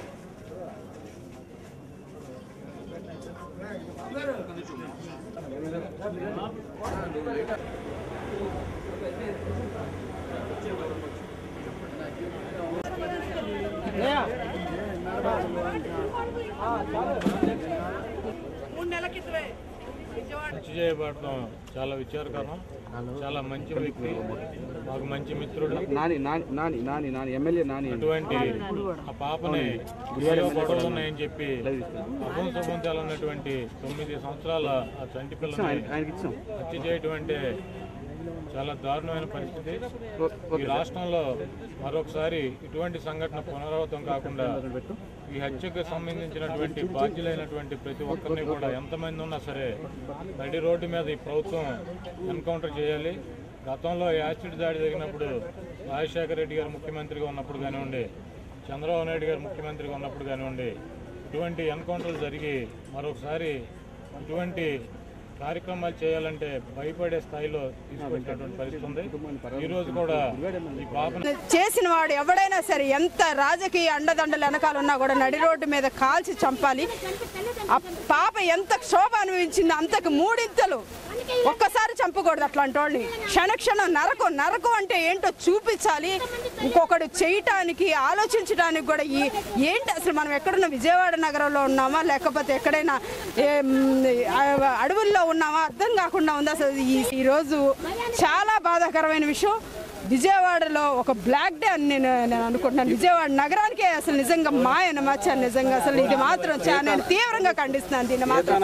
హత్య చేయబడటం చాలా విచారకరం చాలా మంచి వ్యక్తి మాకు మంచి మిత్రుడు నాని నాని నాని నాని నాని ఎమ్మెల్యే నాని అటువంటి ఆ పాపని ఏదో గొడవలు ఉన్నాయని చెప్పి అభం శుభం తెలన్నటువంటి తొమ్మిది సంవత్సరాల ఆ చంటి పిల్లని ఆయనకి ఇచ్చాం హత్య చేయటం అంటే చాలా దారుణమైన పరిస్థితి ఈ రాష్ట్రంలో మరొకసారి ఇటువంటి సంఘటన పునరావృతం కాకుండా ఈ హత్యకు సంబంధించినటువంటి బాధ్యులైనటువంటి ప్రతి ఒక్కరిని కూడా ఎంతమంది ఉన్నా సరే నడి రోడ్డు మీద ఈ ప్రభుత్వం ఎన్కౌంటర్ చేయాలి గతంలో యాసిడ్ దాడి జరిగినప్పుడు రాజశేఖర రెడ్డి గారు ముఖ్యమంత్రిగా ఉన్నప్పుడు కానివ్వండి చంద్రబాబు నాయుడు గారు ముఖ్యమంత్రిగా ఉన్నప్పుడు కానివ్వండి ఇటువంటి ఎన్కౌంటర్లు జరిగి మరొకసారి ఇటువంటి కార్యక్రమాలు చేయాలంటే భయపడే స్థాయిలో తీసుకొచ్చినటువంటి పరిస్థితి ఉంది ఈ రోజు కూడా ఈ పాపను చేసిన వాడు ఎవడైనా సరే ఎంత రాజకీయ అండదండలు వెనకాల ఉన్నా కూడా నడి రోడ్డు మీద కాల్చి చంపాలి ఆ పాప ఎంత క్షోభ అనుభవించింది అంతకు మూడింతలు ఒక్కసారి చంపకూడదు అట్లాంటి వాళ్ళని క్షణక్షణం నరకం నరకం అంటే ఏంటో చూపించాలి ఇంకొకడు చేయటానికి ఆలోచించడానికి కూడా ఈ ఏంటి అసలు మనం ఎక్కడున్న విజయవాడ నగరంలో ఉన్నామా లేకపోతే ఎక్కడైనా ఏం, ఆ, అడవుల్లో ఉన్నామా అర్థం కాకుండా ఉంది అసలు ఈ ఈరోజు చాలా బాధాకరమైన విషయం విజయవాడలో ఒక బ్లాక్ డే అని నేను నేను అనుకుంటున్నాను విజయవాడ నగరానికే అసలు నిజంగా మాయన మచ్చాను నిజంగా అసలు ఇది మాత్రం చాలా నేను తీవ్రంగా ఖండిస్తున్నాను దీన్ని మాత్రం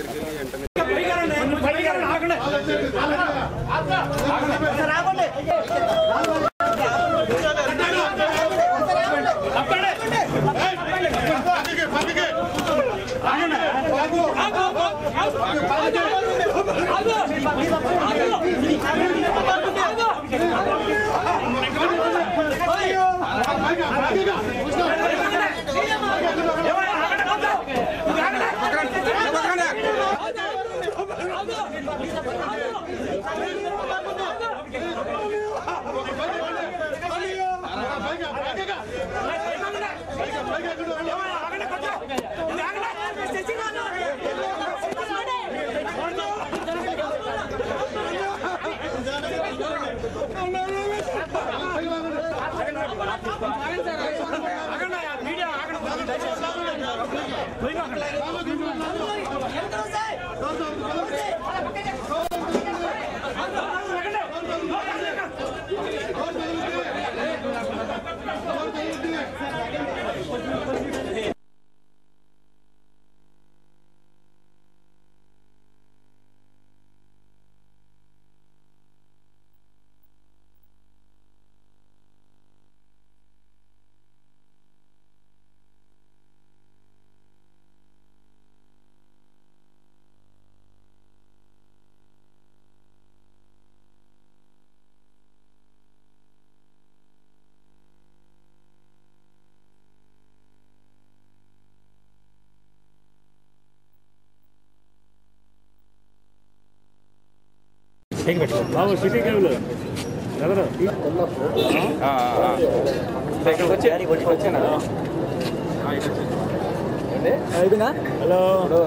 బాబు సిటీ కేబుల్ ఎవరు హలో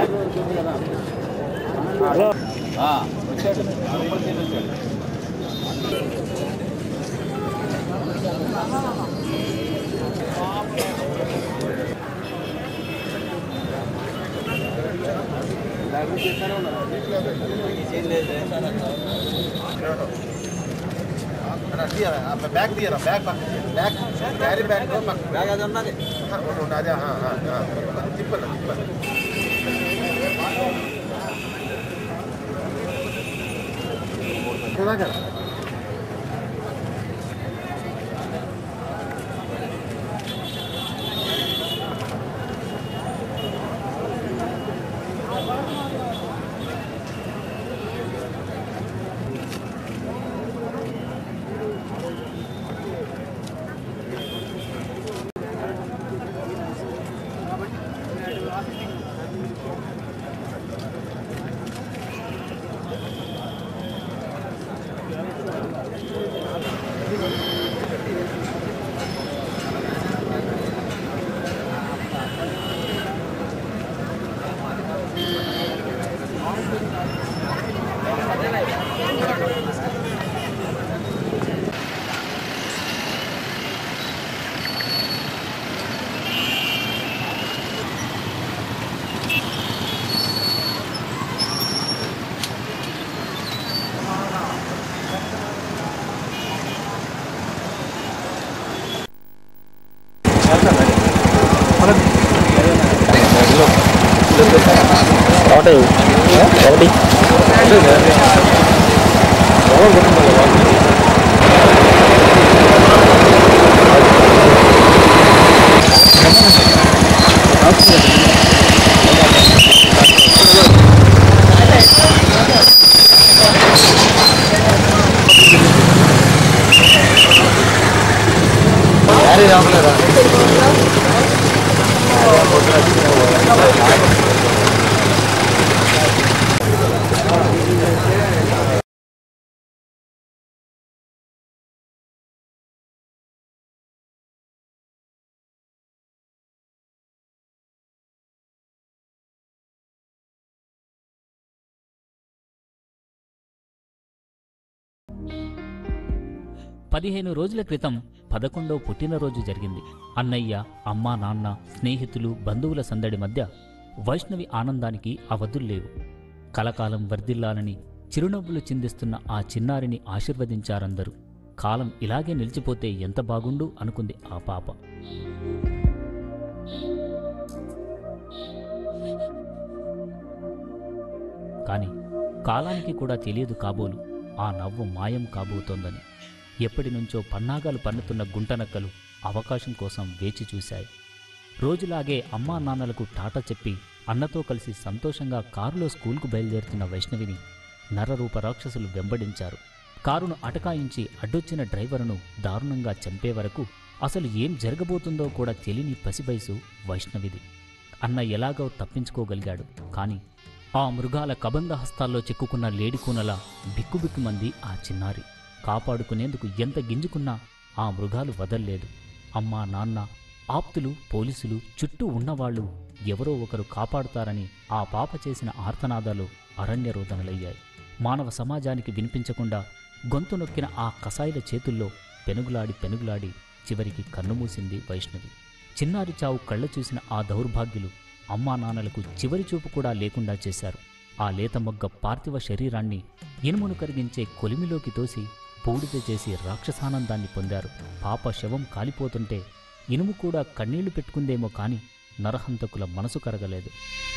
హలో బ్యాగ్ తీయరా bag bag carry bag bag అది ఉన్నది అదే తిప్పండి తిప్పండి పదిహేను రోజుల క్రితం పదకొండో పుట్టినరోజు జరిగింది అన్నయ్య అమ్మా నాన్న స్నేహితులు బంధువుల సందడి మధ్య వైష్ణవి ఆనందానికి అవధుల్లేవు కలకాలం వర్ధిల్లాలని చిరునవ్వులు చిందిస్తున్న ఆ చిన్నారిని ఆశీర్వదించారందరూ కాలం ఇలాగే నిలిచిపోతే ఎంత బాగుండు అనుకుంది ఆ పాప కాని కాలానికి కూడా తెలియదు కాబోలు ఆ నవ్వు మాయం కాబోతోందని ఎప్పటి నుంచో పన్నాగాలు పన్నుతున్న గుంటనక్కలు అవకాశం కోసం వేచి చూశాయి రోజులాగే అమ్మా నాన్నలకు టాటా చెప్పి అన్నతో కలిసి సంతోషంగా కారులో స్కూల్కు బయలుదేరుతున్న వైష్ణవిని నరరూప రాక్షసులు వెంబడించారు కారును అటకాయించి అడ్డొచ్చిన డ్రైవరును దారుణంగా చంపే వరకు అసలు ఏం జరగబోతుందో కూడా తెలియని పసివయసు వైష్ణవిది అన్న ఎలాగో తప్పించుకోగలిగాడు కాని ఆ మృగాల కబంధ హస్తాల్లో చిక్కుకున్న లేడికూనలా బిక్కుబిక్కుమంది ఆ చిన్నారి కాపాడుకునేందుకు ఎంత గింజుకున్నా ఆ మృగాలు వదల్లేదు అమ్మా నాన్న ఆప్తులు పోలీసులు చుట్టూ ఉన్నవాళ్లు ఎవరో ఒకరు కాపాడుతారని ఆ పాప చేసిన ఆర్తనాదాలు అరణ్యరోదనలయ్యాయి మానవ సమాజానికి వినిపించకుండా గొంతు నొక్కిన ఆ కసాయిల చేతుల్లో పెనుగులాడి పెనుగులాడి చివరికి కన్నుమూసింది వైష్ణవి చిన్నారి చావు కళ్ళ చూసిన ఆ దౌర్భాగ్యులు అమ్మా నాన్నలకు చివరి చూపు కూడా లేకుండా చేశారు ఆ లేత మొగ్గ పార్థివ శరీరాన్ని ఇనుమును కరిగించే కొలిమిలోకి తోసి పూడిత చేసి రాక్షసానందాన్ని పొందారు పాప శవం కాలిపోతుంటే ఇనుము కూడా కన్నీళ్లు పెట్టుకుందేమో కాని నరహంతకుల మనసు కరగలేదు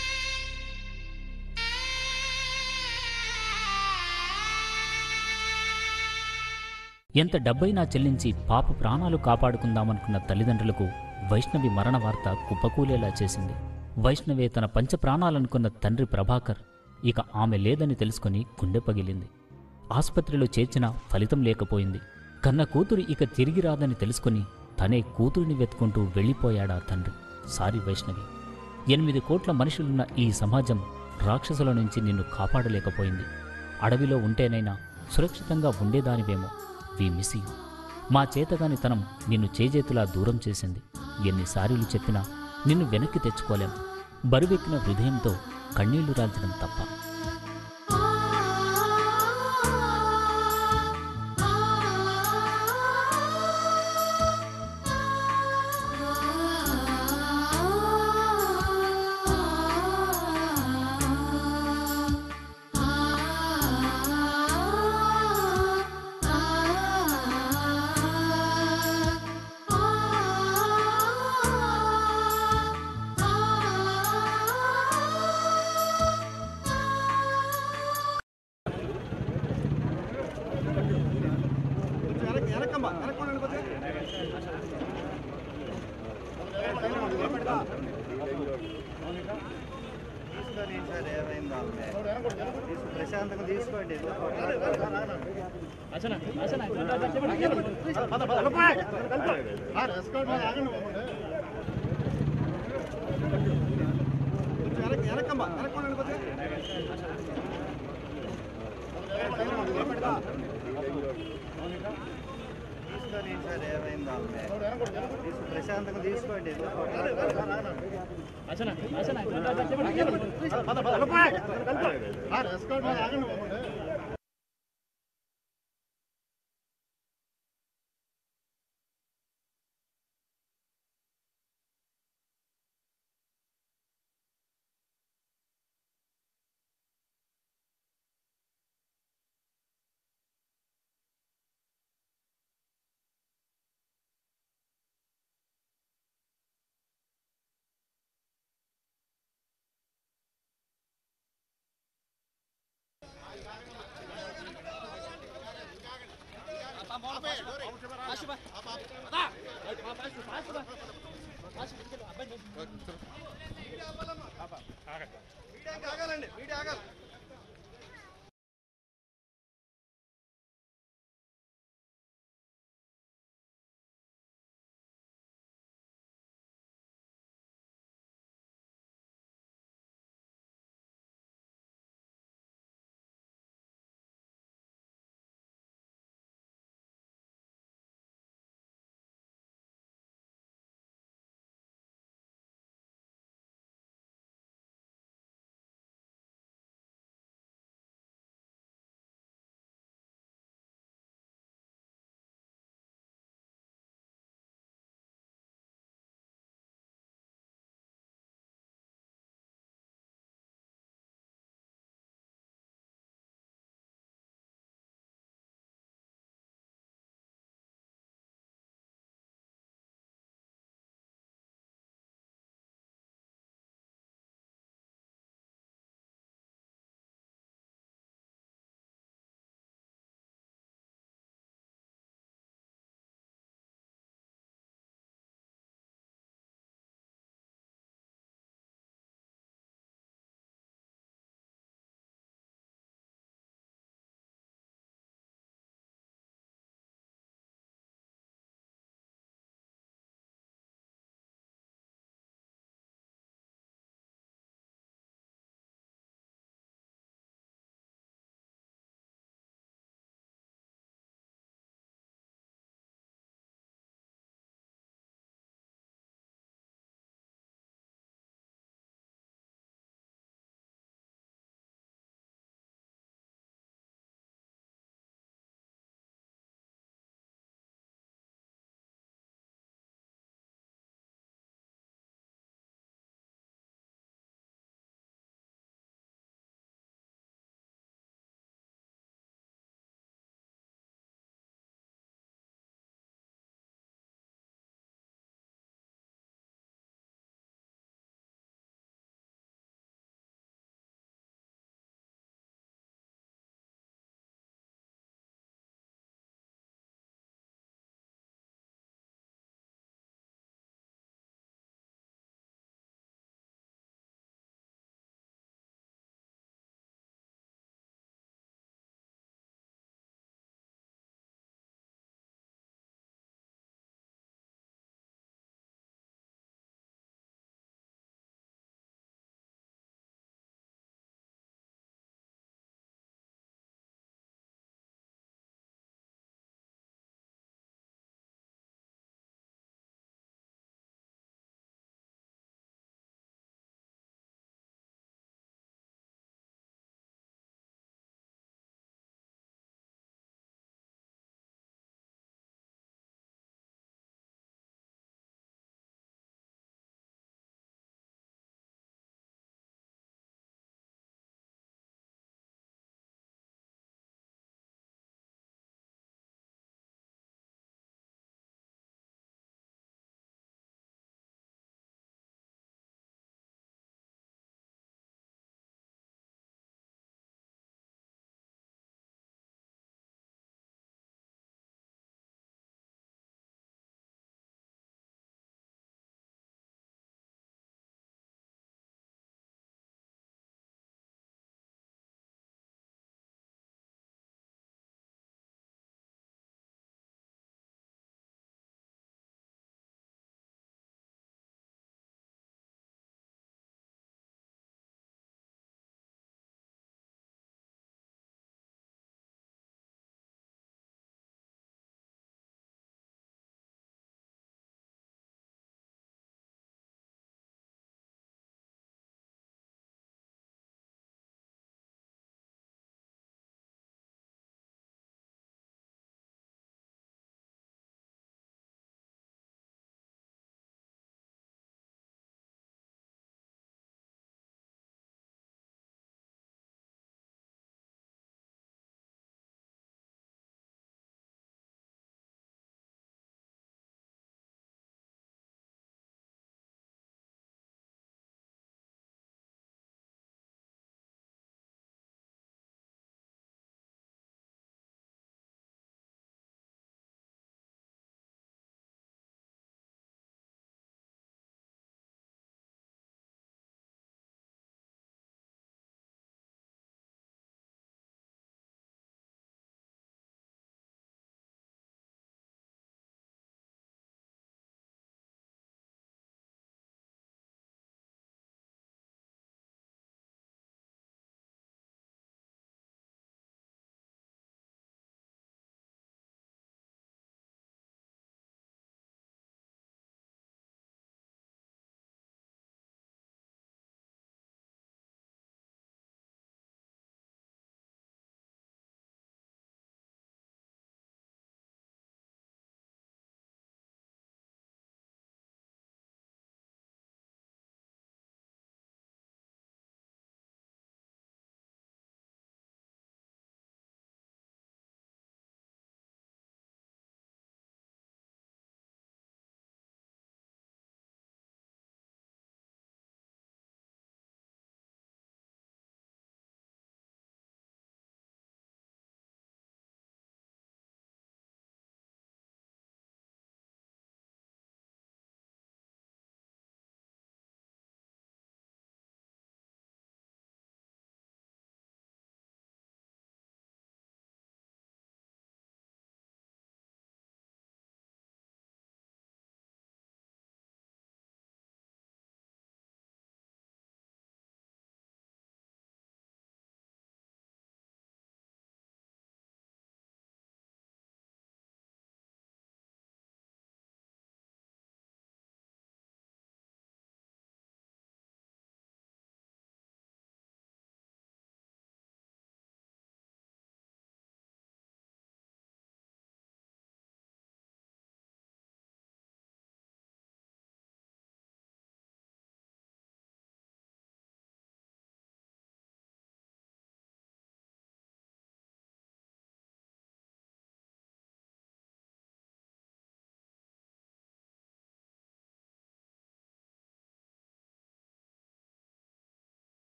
ఎంత డబ్బైనా చెల్లించి పాప ప్రాణాలు కాపాడుకుందామనుకున్న తల్లిదండ్రులకు వైష్ణవి మరణ వార్త కుప్పకూలేలా చేసింది వైష్ణవే తన పంచ ప్రాణాలనుకున్న తండ్రి ప్రభాకర్ ఇక ఆమె లేదని తెలుసుకుని గుండె పగిలింది ఆసుపత్రిలో చేర్చినా ఫలితం లేకపోయింది కన్న కూతురు ఇక తిరిగి రాదని తెలుసుకుని తనే కూతురిని వెతుకుంటూ వెళ్ళిపోయాడా తండ్రి సారీ వైష్ణవి ఎనిమిది కోట్ల మనుషులున్న ఈ సమాజం రాక్షసుల నుంచి నిన్ను కాపాడలేకపోయింది అడవిలో ఉంటేనైనా సురక్షితంగా ఉండేదానివేమో వి మిస్ యూ మా చేతగానితనం నిన్ను చేజేతులా దూరం చేసింది ఎన్నిసార్లు చెప్పినా నిన్ను వెనక్కి తెచ్చుకోలేం బరువెక్కిన హృదయంతో కన్నీళ్లు రాల్చడం తప్ప తీసుకొని సార్ ఏమైందా ప్రశాంతంగా తీసుకోండి తీసుకొని సార్ ఏమైందా ప్రశాంతంగా తీసుకోండి ఆగాలండి మీడియా ఆగాలి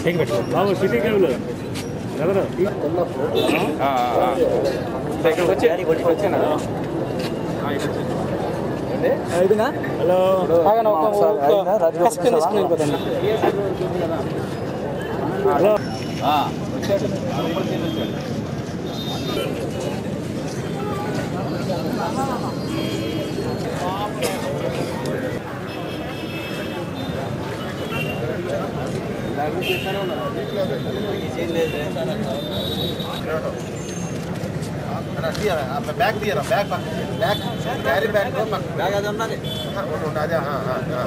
బాబు సిటీ కేబుల్ ఎవరు ఇక్కడికి వచ్చి ఇక్కడికి వచ్చాను హలో హలో బ్యాగ్ తీయరా బ్యాగ్ పక్కకి బ్యాగ్ క్యారీ బ్యాగ్ బ్యాగ్ అది ఉన్నది అదే ఆ, ఆ, ఆ.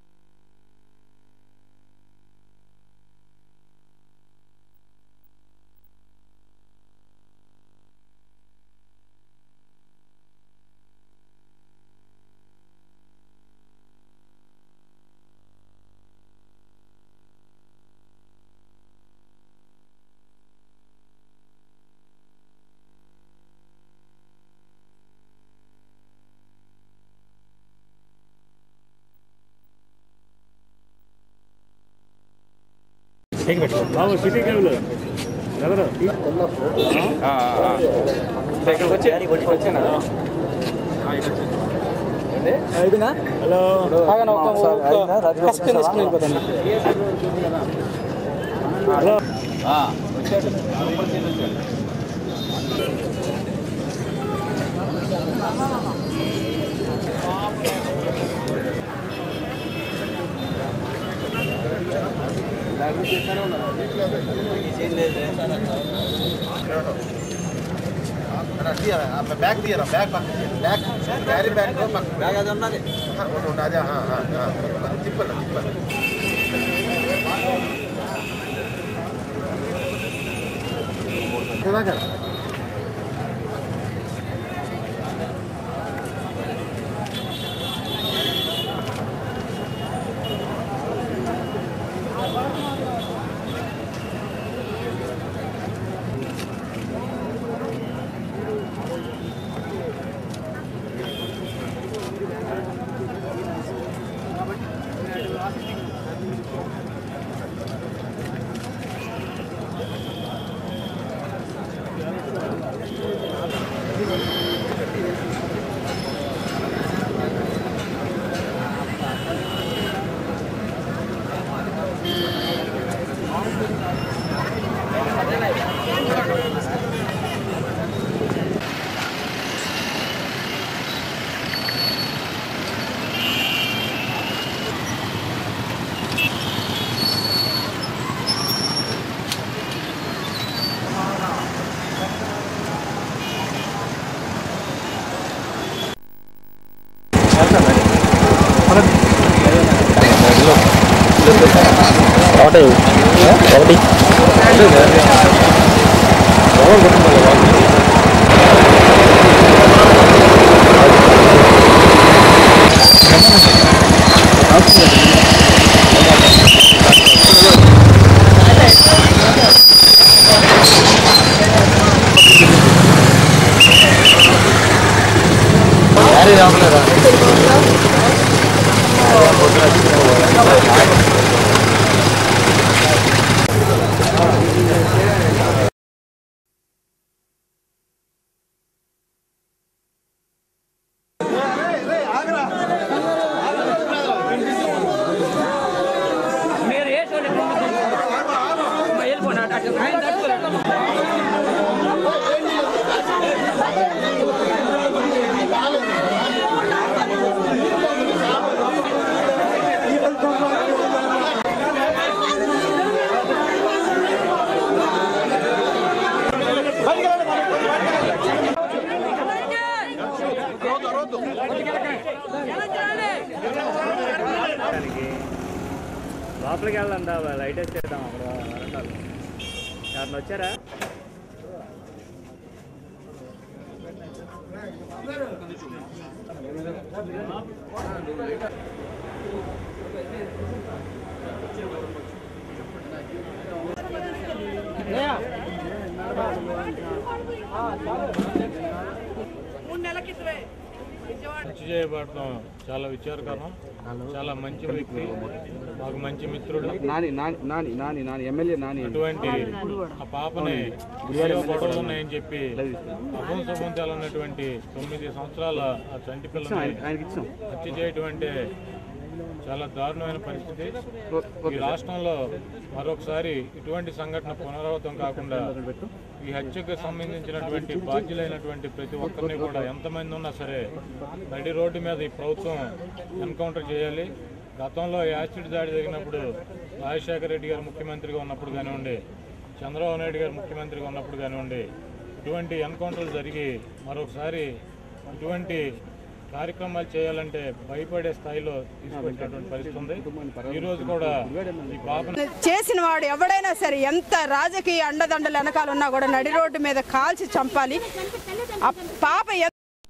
బాబు సిటీ కేబుల్ ఎవరు ఇక్కడికి వచ్చి ఇక్కడికి వచ్చాను హలో హలో బ్యాగ్ తీయరా బ్యాగ్ పక్కకి బ్యాగ్ క్యారీ బ్యాగ్ బ్యాగ్ అది ఉన్నది అదే ఆ, ఆ, ఆ. తిప్పండి తిప్పండి లోపలికి వెళ్ళందా లైట్ వేసేద్దాం అక్కడ వరండాలో ఎవరిని వచ్చారా మూడు నెలల క్రితమే విజయవాడ నుంచి హత్య చేయబడటం చాలా విచారకరం చాలా మంచి వ్యక్తి మాకు మంచి మిత్రుడు నాని నాని నాని నాని నాని ఎమ్మెల్యే నాని అటువంటి ఆ పాపని ఏవో గొడవలు ఉన్నాయని చెప్పి అభం శుభం తెలన్నటువంటి తొమ్మిది సంవత్సరాల ఆ చంటి పిల్లని హత్య చేయటం అంటే చాలా దారుణమైన పరిస్థితి ఈ రాష్ట్రంలో మరొకసారి ఇటువంటి సంఘటన పునరావృతం కాకుండా ఈ హత్యకు సంబంధించినటువంటి బాధ్యులైనటువంటి ప్రతి ఒక్కరిని కూడా ఎంతమంది ఉన్నా సరే నడి రోడ్డు మీద ఈ ప్రభుత్వం ఎన్కౌంటర్ చేయాలి గతంలో యాసిడ్ దాడి జరిగినప్పుడు రాజశేఖర రెడ్డి గారు ముఖ్యమంత్రిగా ఉన్నప్పుడు కానివ్వండి చంద్రబాబు నాయుడు గారు ముఖ్యమంత్రిగా ఉన్నప్పుడు కానివ్వండి ఇటువంటి ఎన్కౌంటర్లు జరిగి మరొకసారి ఇటువంటి కార్యక్రమాలు చేయాలంటే భయపడే స్థాయిలో తీసుకొచ్చినటువంటి పరిస్థితి ఉంది ఈ రోజు కూడా ఈ పాప చేసిన వాడు ఎవడైనా సరే ఎంత రాజకీయ అండదండలు వెనకాల ఉన్నా కూడా నడి రోడ్డు మీద కాల్చి చంపాలి ఆ పాప ఎ-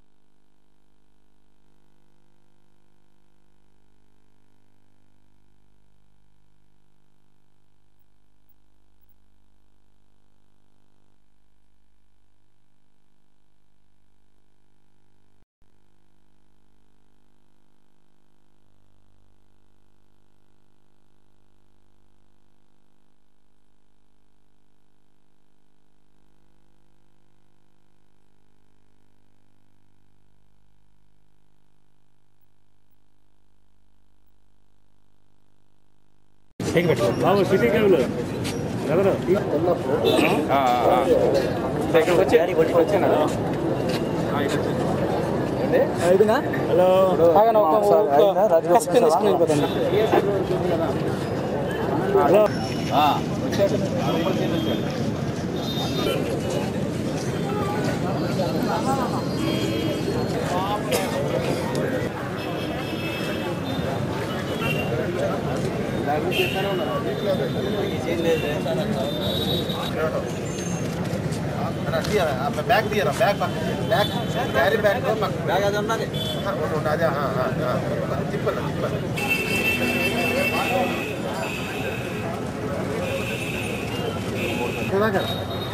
బాబు సిటీ కేబుల్ ఎవరు ఇక్కడికి వచ్చి ఇక్కడికి వచ్చాను హలో హలో అన్న, తీయరా, ఆ బ్యాగ్ తీయరా బ్యాగ్ పక్కకి. బ్యాగ్ క్యారీ బ్యాగ్ పక్కకి. ఆహా, ఉండు, ఉండు, అదే ఆహా, ఆహా, ఆహా. తిప్పండి తిప్పండి సుధాకర్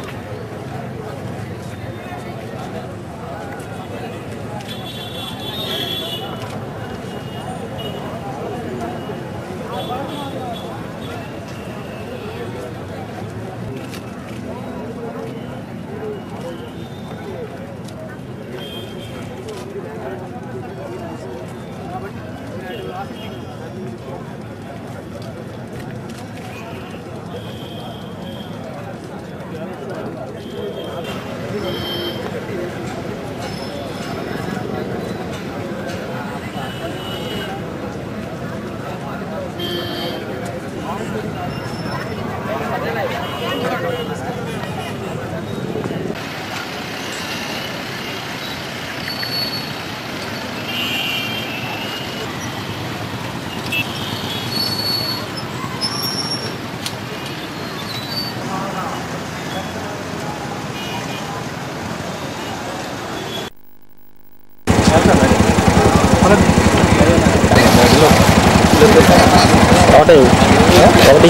ఒకటి ఒకటి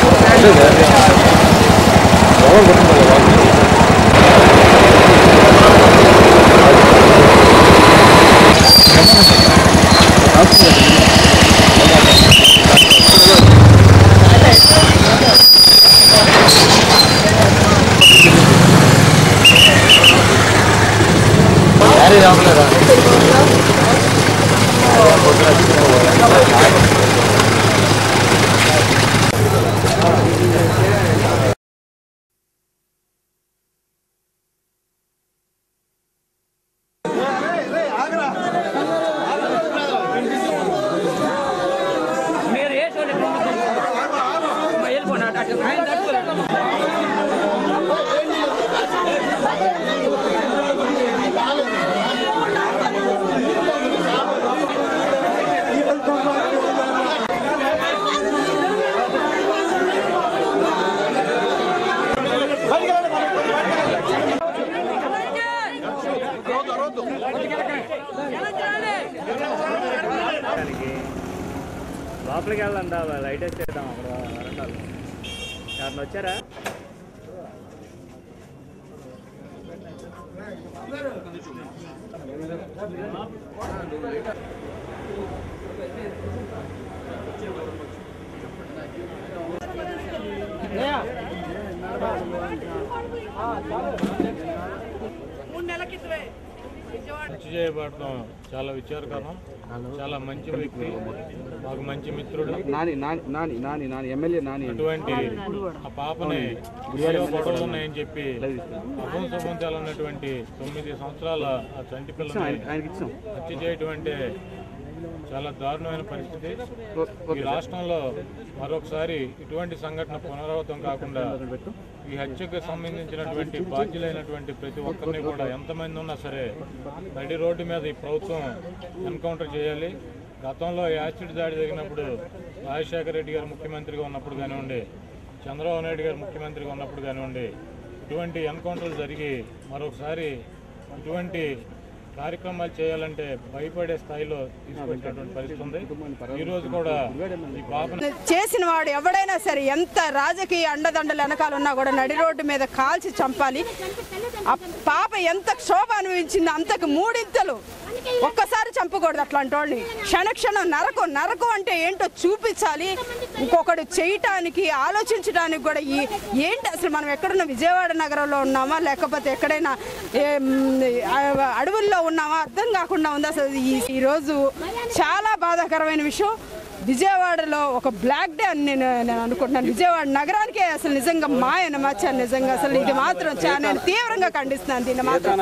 లోపలికి వెళ్దాం దా లైట్ వేసేద్దాం అక్కడ వరండాలో ఎవరిని వచ్చారా మూడు నెలల క్రితమే హత్య చేయబడటం చాలా విచారకరం చాలా మంచి వ్యక్తి మాకు మంచి మిత్రుడు నాని నాని నాని నాని నాని ఎమ్మెల్యే నాని అటువంటి ఆ పాపని ఏవో గొడవలు ఉన్నాయని చెప్పి అభం శుభం తెలన్నటువంటి తొమ్మిది సంవత్సరాల ఆ చంటి పిల్లని ఆయనకి ఇచ్చాం హత్య చేయటం అంటే చాలా దారుణమైన పరిస్థితి ఈ రాష్ట్రంలో మరొకసారి ఇటువంటి సంఘటన పునరావృతం కాకుండా ఈ హత్యకు సంబంధించినటువంటి బాధ్యులైనటువంటి ప్రతి ఒక్కరిని కూడా ఎంతమంది ఉన్నా సరే నడి రోడ్డు మీద ఈ ప్రభుత్వం ఎన్కౌంటర్ చేయాలి గతంలో యాసిడ్ దాడి జరిగినప్పుడు రాజశేఖర రెడ్డి గారు ముఖ్యమంత్రిగా ఉన్నప్పుడు కానివ్వండి చంద్రబాబు నాయుడు గారు ముఖ్యమంత్రిగా ఉన్నప్పుడు కానివ్వండి ఇటువంటి ఎన్కౌంటర్లు జరిగి మరొకసారి ఇటువంటి కార్యక్రమాలు చేయాలంటే భయపడే స్థాయిలో తీసుకొచ్చినటువంటి పరిస్థితి ఉంది ఈ రోజు కూడా ఈ పాపను చేసిన వాడు ఎవడైనా సరే ఎంత రాజకీయ అండదండలు వెనకాల ఉన్నా కూడా నడి రోడ్డు మీద కాల్చి చంపాలి ఆ పాప ఎంత క్షోభ అనుభవించింది అంతకు మూడింతలు ఒక్కసారి చంపకూడదు అట్లాంటి వాళ్ళని క్షణక్షణం నరకం నరకం అంటే ఏంటో చూపించాలి ఇంకొకడు చేయటానికి ఆలోచించడానికి కూడా ఈ ఏంటి అసలు మనం ఎక్కడున్న విజయవాడ నగరంలో ఉన్నామా లేకపోతే ఎక్కడైనా ఏం, ఆ, అడవుల్లో ఉన్నామా అర్థం కాకుండా ఉంది అసలు ఈ ఈరోజు చాలా బాధాకరమైన విషయం విజయవాడలో ఒక బ్లాక్ డే అని నేను నేను అనుకుంటున్నాను విజయవాడ నగరానికే అసలు నిజంగా మాయన మచ్చ నిజంగా అసలు ఇది మాత్రం చాలా నేను తీవ్రంగా ఖండిస్తున్నాను దీన్ని మాత్రం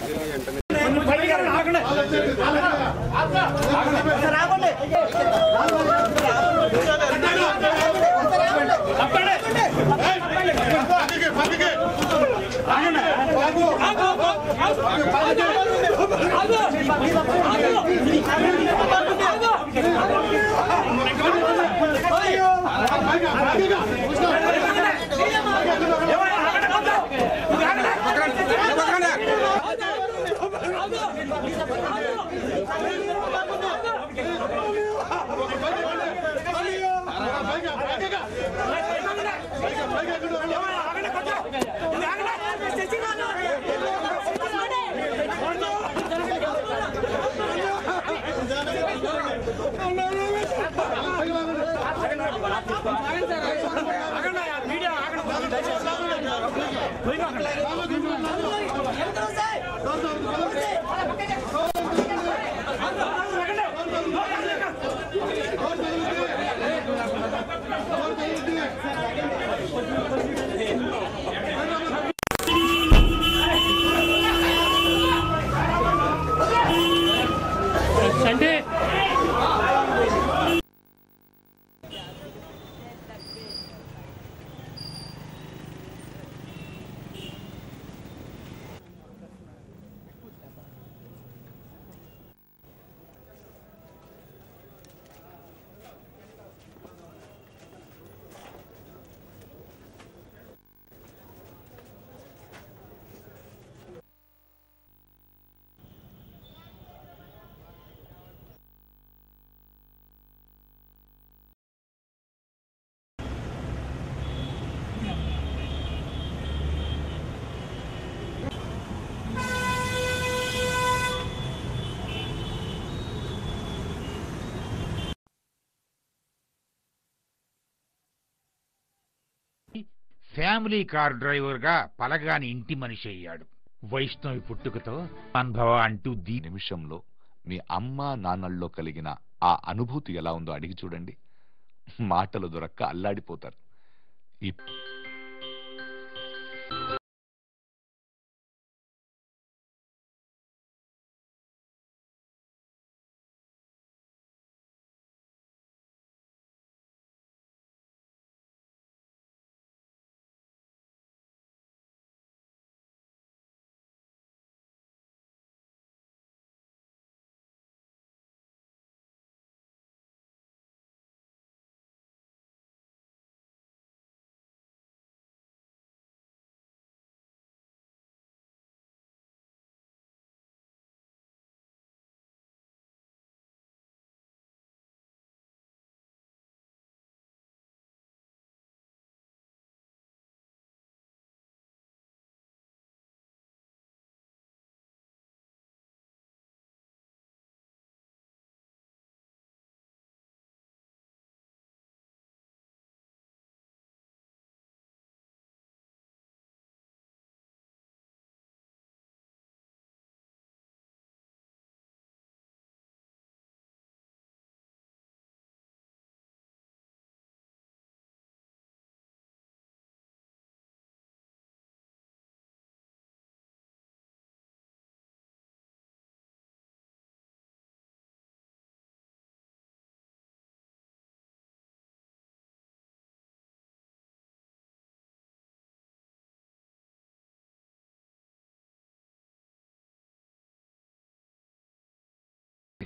ఫ్యామిలీ కార్ డ్రైవర్గా పలగాని ఇంటి మనిషి అయ్యాడు వైష్ణవి పుట్టుకతో అనుభవ అంటూ దీ నిమిషంలో మీ అమ్మ నాన్నల్లో కలిగిన ఆ అనుభూతి ఎలా ఉందో అడిగి చూడండి మాటలు దొరక్క అల్లాడిపోతారు ఈ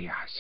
తండ్రి ఆశ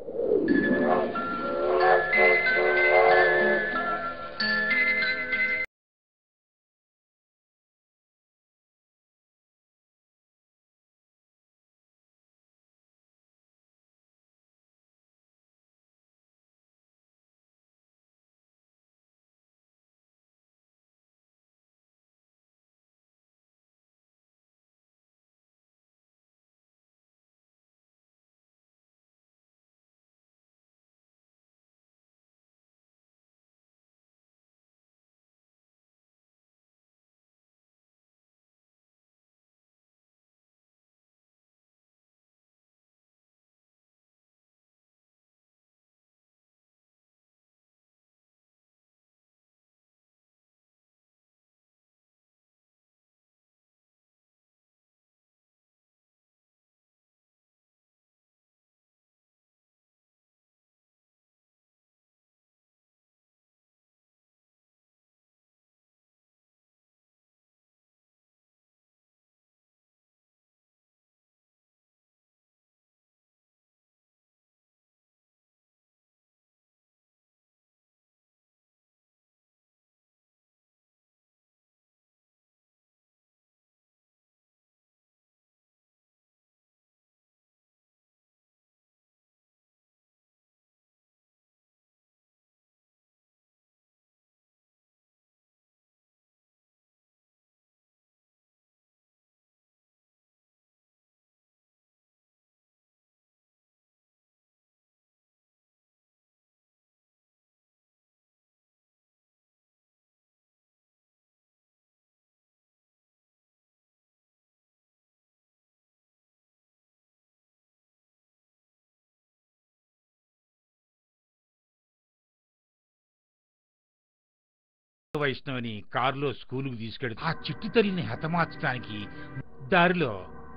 వైష్ణవిని కారులో స్కూలుకు తీసుకెళ్తూ ఆ చిట్టి తల్లిని హతమార్చడానికి దారిలో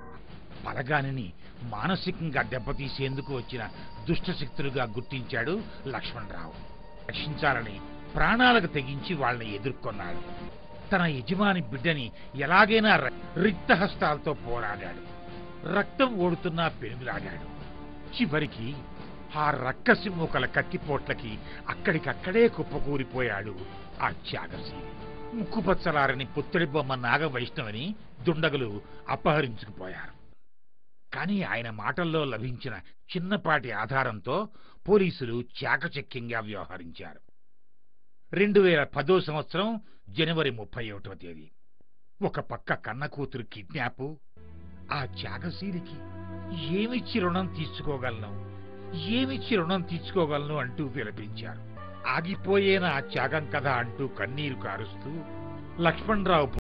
బలగానిని మానసికంగా దెబ్బతీసేందుకు వచ్చిన దుష్టశక్తులుగా గుర్తించాడు లక్ష్మణరావు రక్షించాలని ప్రాణాలకు తెగించి వాళ్ళని ఎదుర్కొన్నాడు తన యజమాని బిడ్డని ఎలాగైనా ర- రిక్తహస్తాలతో పోరాడాడు రక్తం ఓడుతున్నా పెనుగులాడాడు చివరికి ఆ రక్కసి మూకల కత్తిపోట్లకి అక్కడికక్కడే కుప్పకూలిపోయాడు ఆ త్యాగశీలి ముక్కుపచ్చలారని పుత్తడి బొమ్మ నాగ వైష్ణవిని దుండగులు అపహరించుకుపోయారు కానీ ఆయన మాటల్లో లభించిన చిన్నపాటి ఆధారంతో పోలీసులు చాకచక్యంగా వ్యవహరించారు రెండు వేల పదో సంవత్సరం జనవరి ముప్పై ఒకటవ తేదీ ఒక పక్క కన్న కూతురు కిడ్నాపు ఆ త్యాగశీలికి ఏమిచ్చి రుణం తీర్చుకోగలను ఏమిచ్చి రుణం తీర్చుకోగలను అంటూ విలపించారు ఆగిపోయేనా ఆ త్యాగం కదా అంటూ కన్నీరు కారుస్తూ లక్ష్మణరావు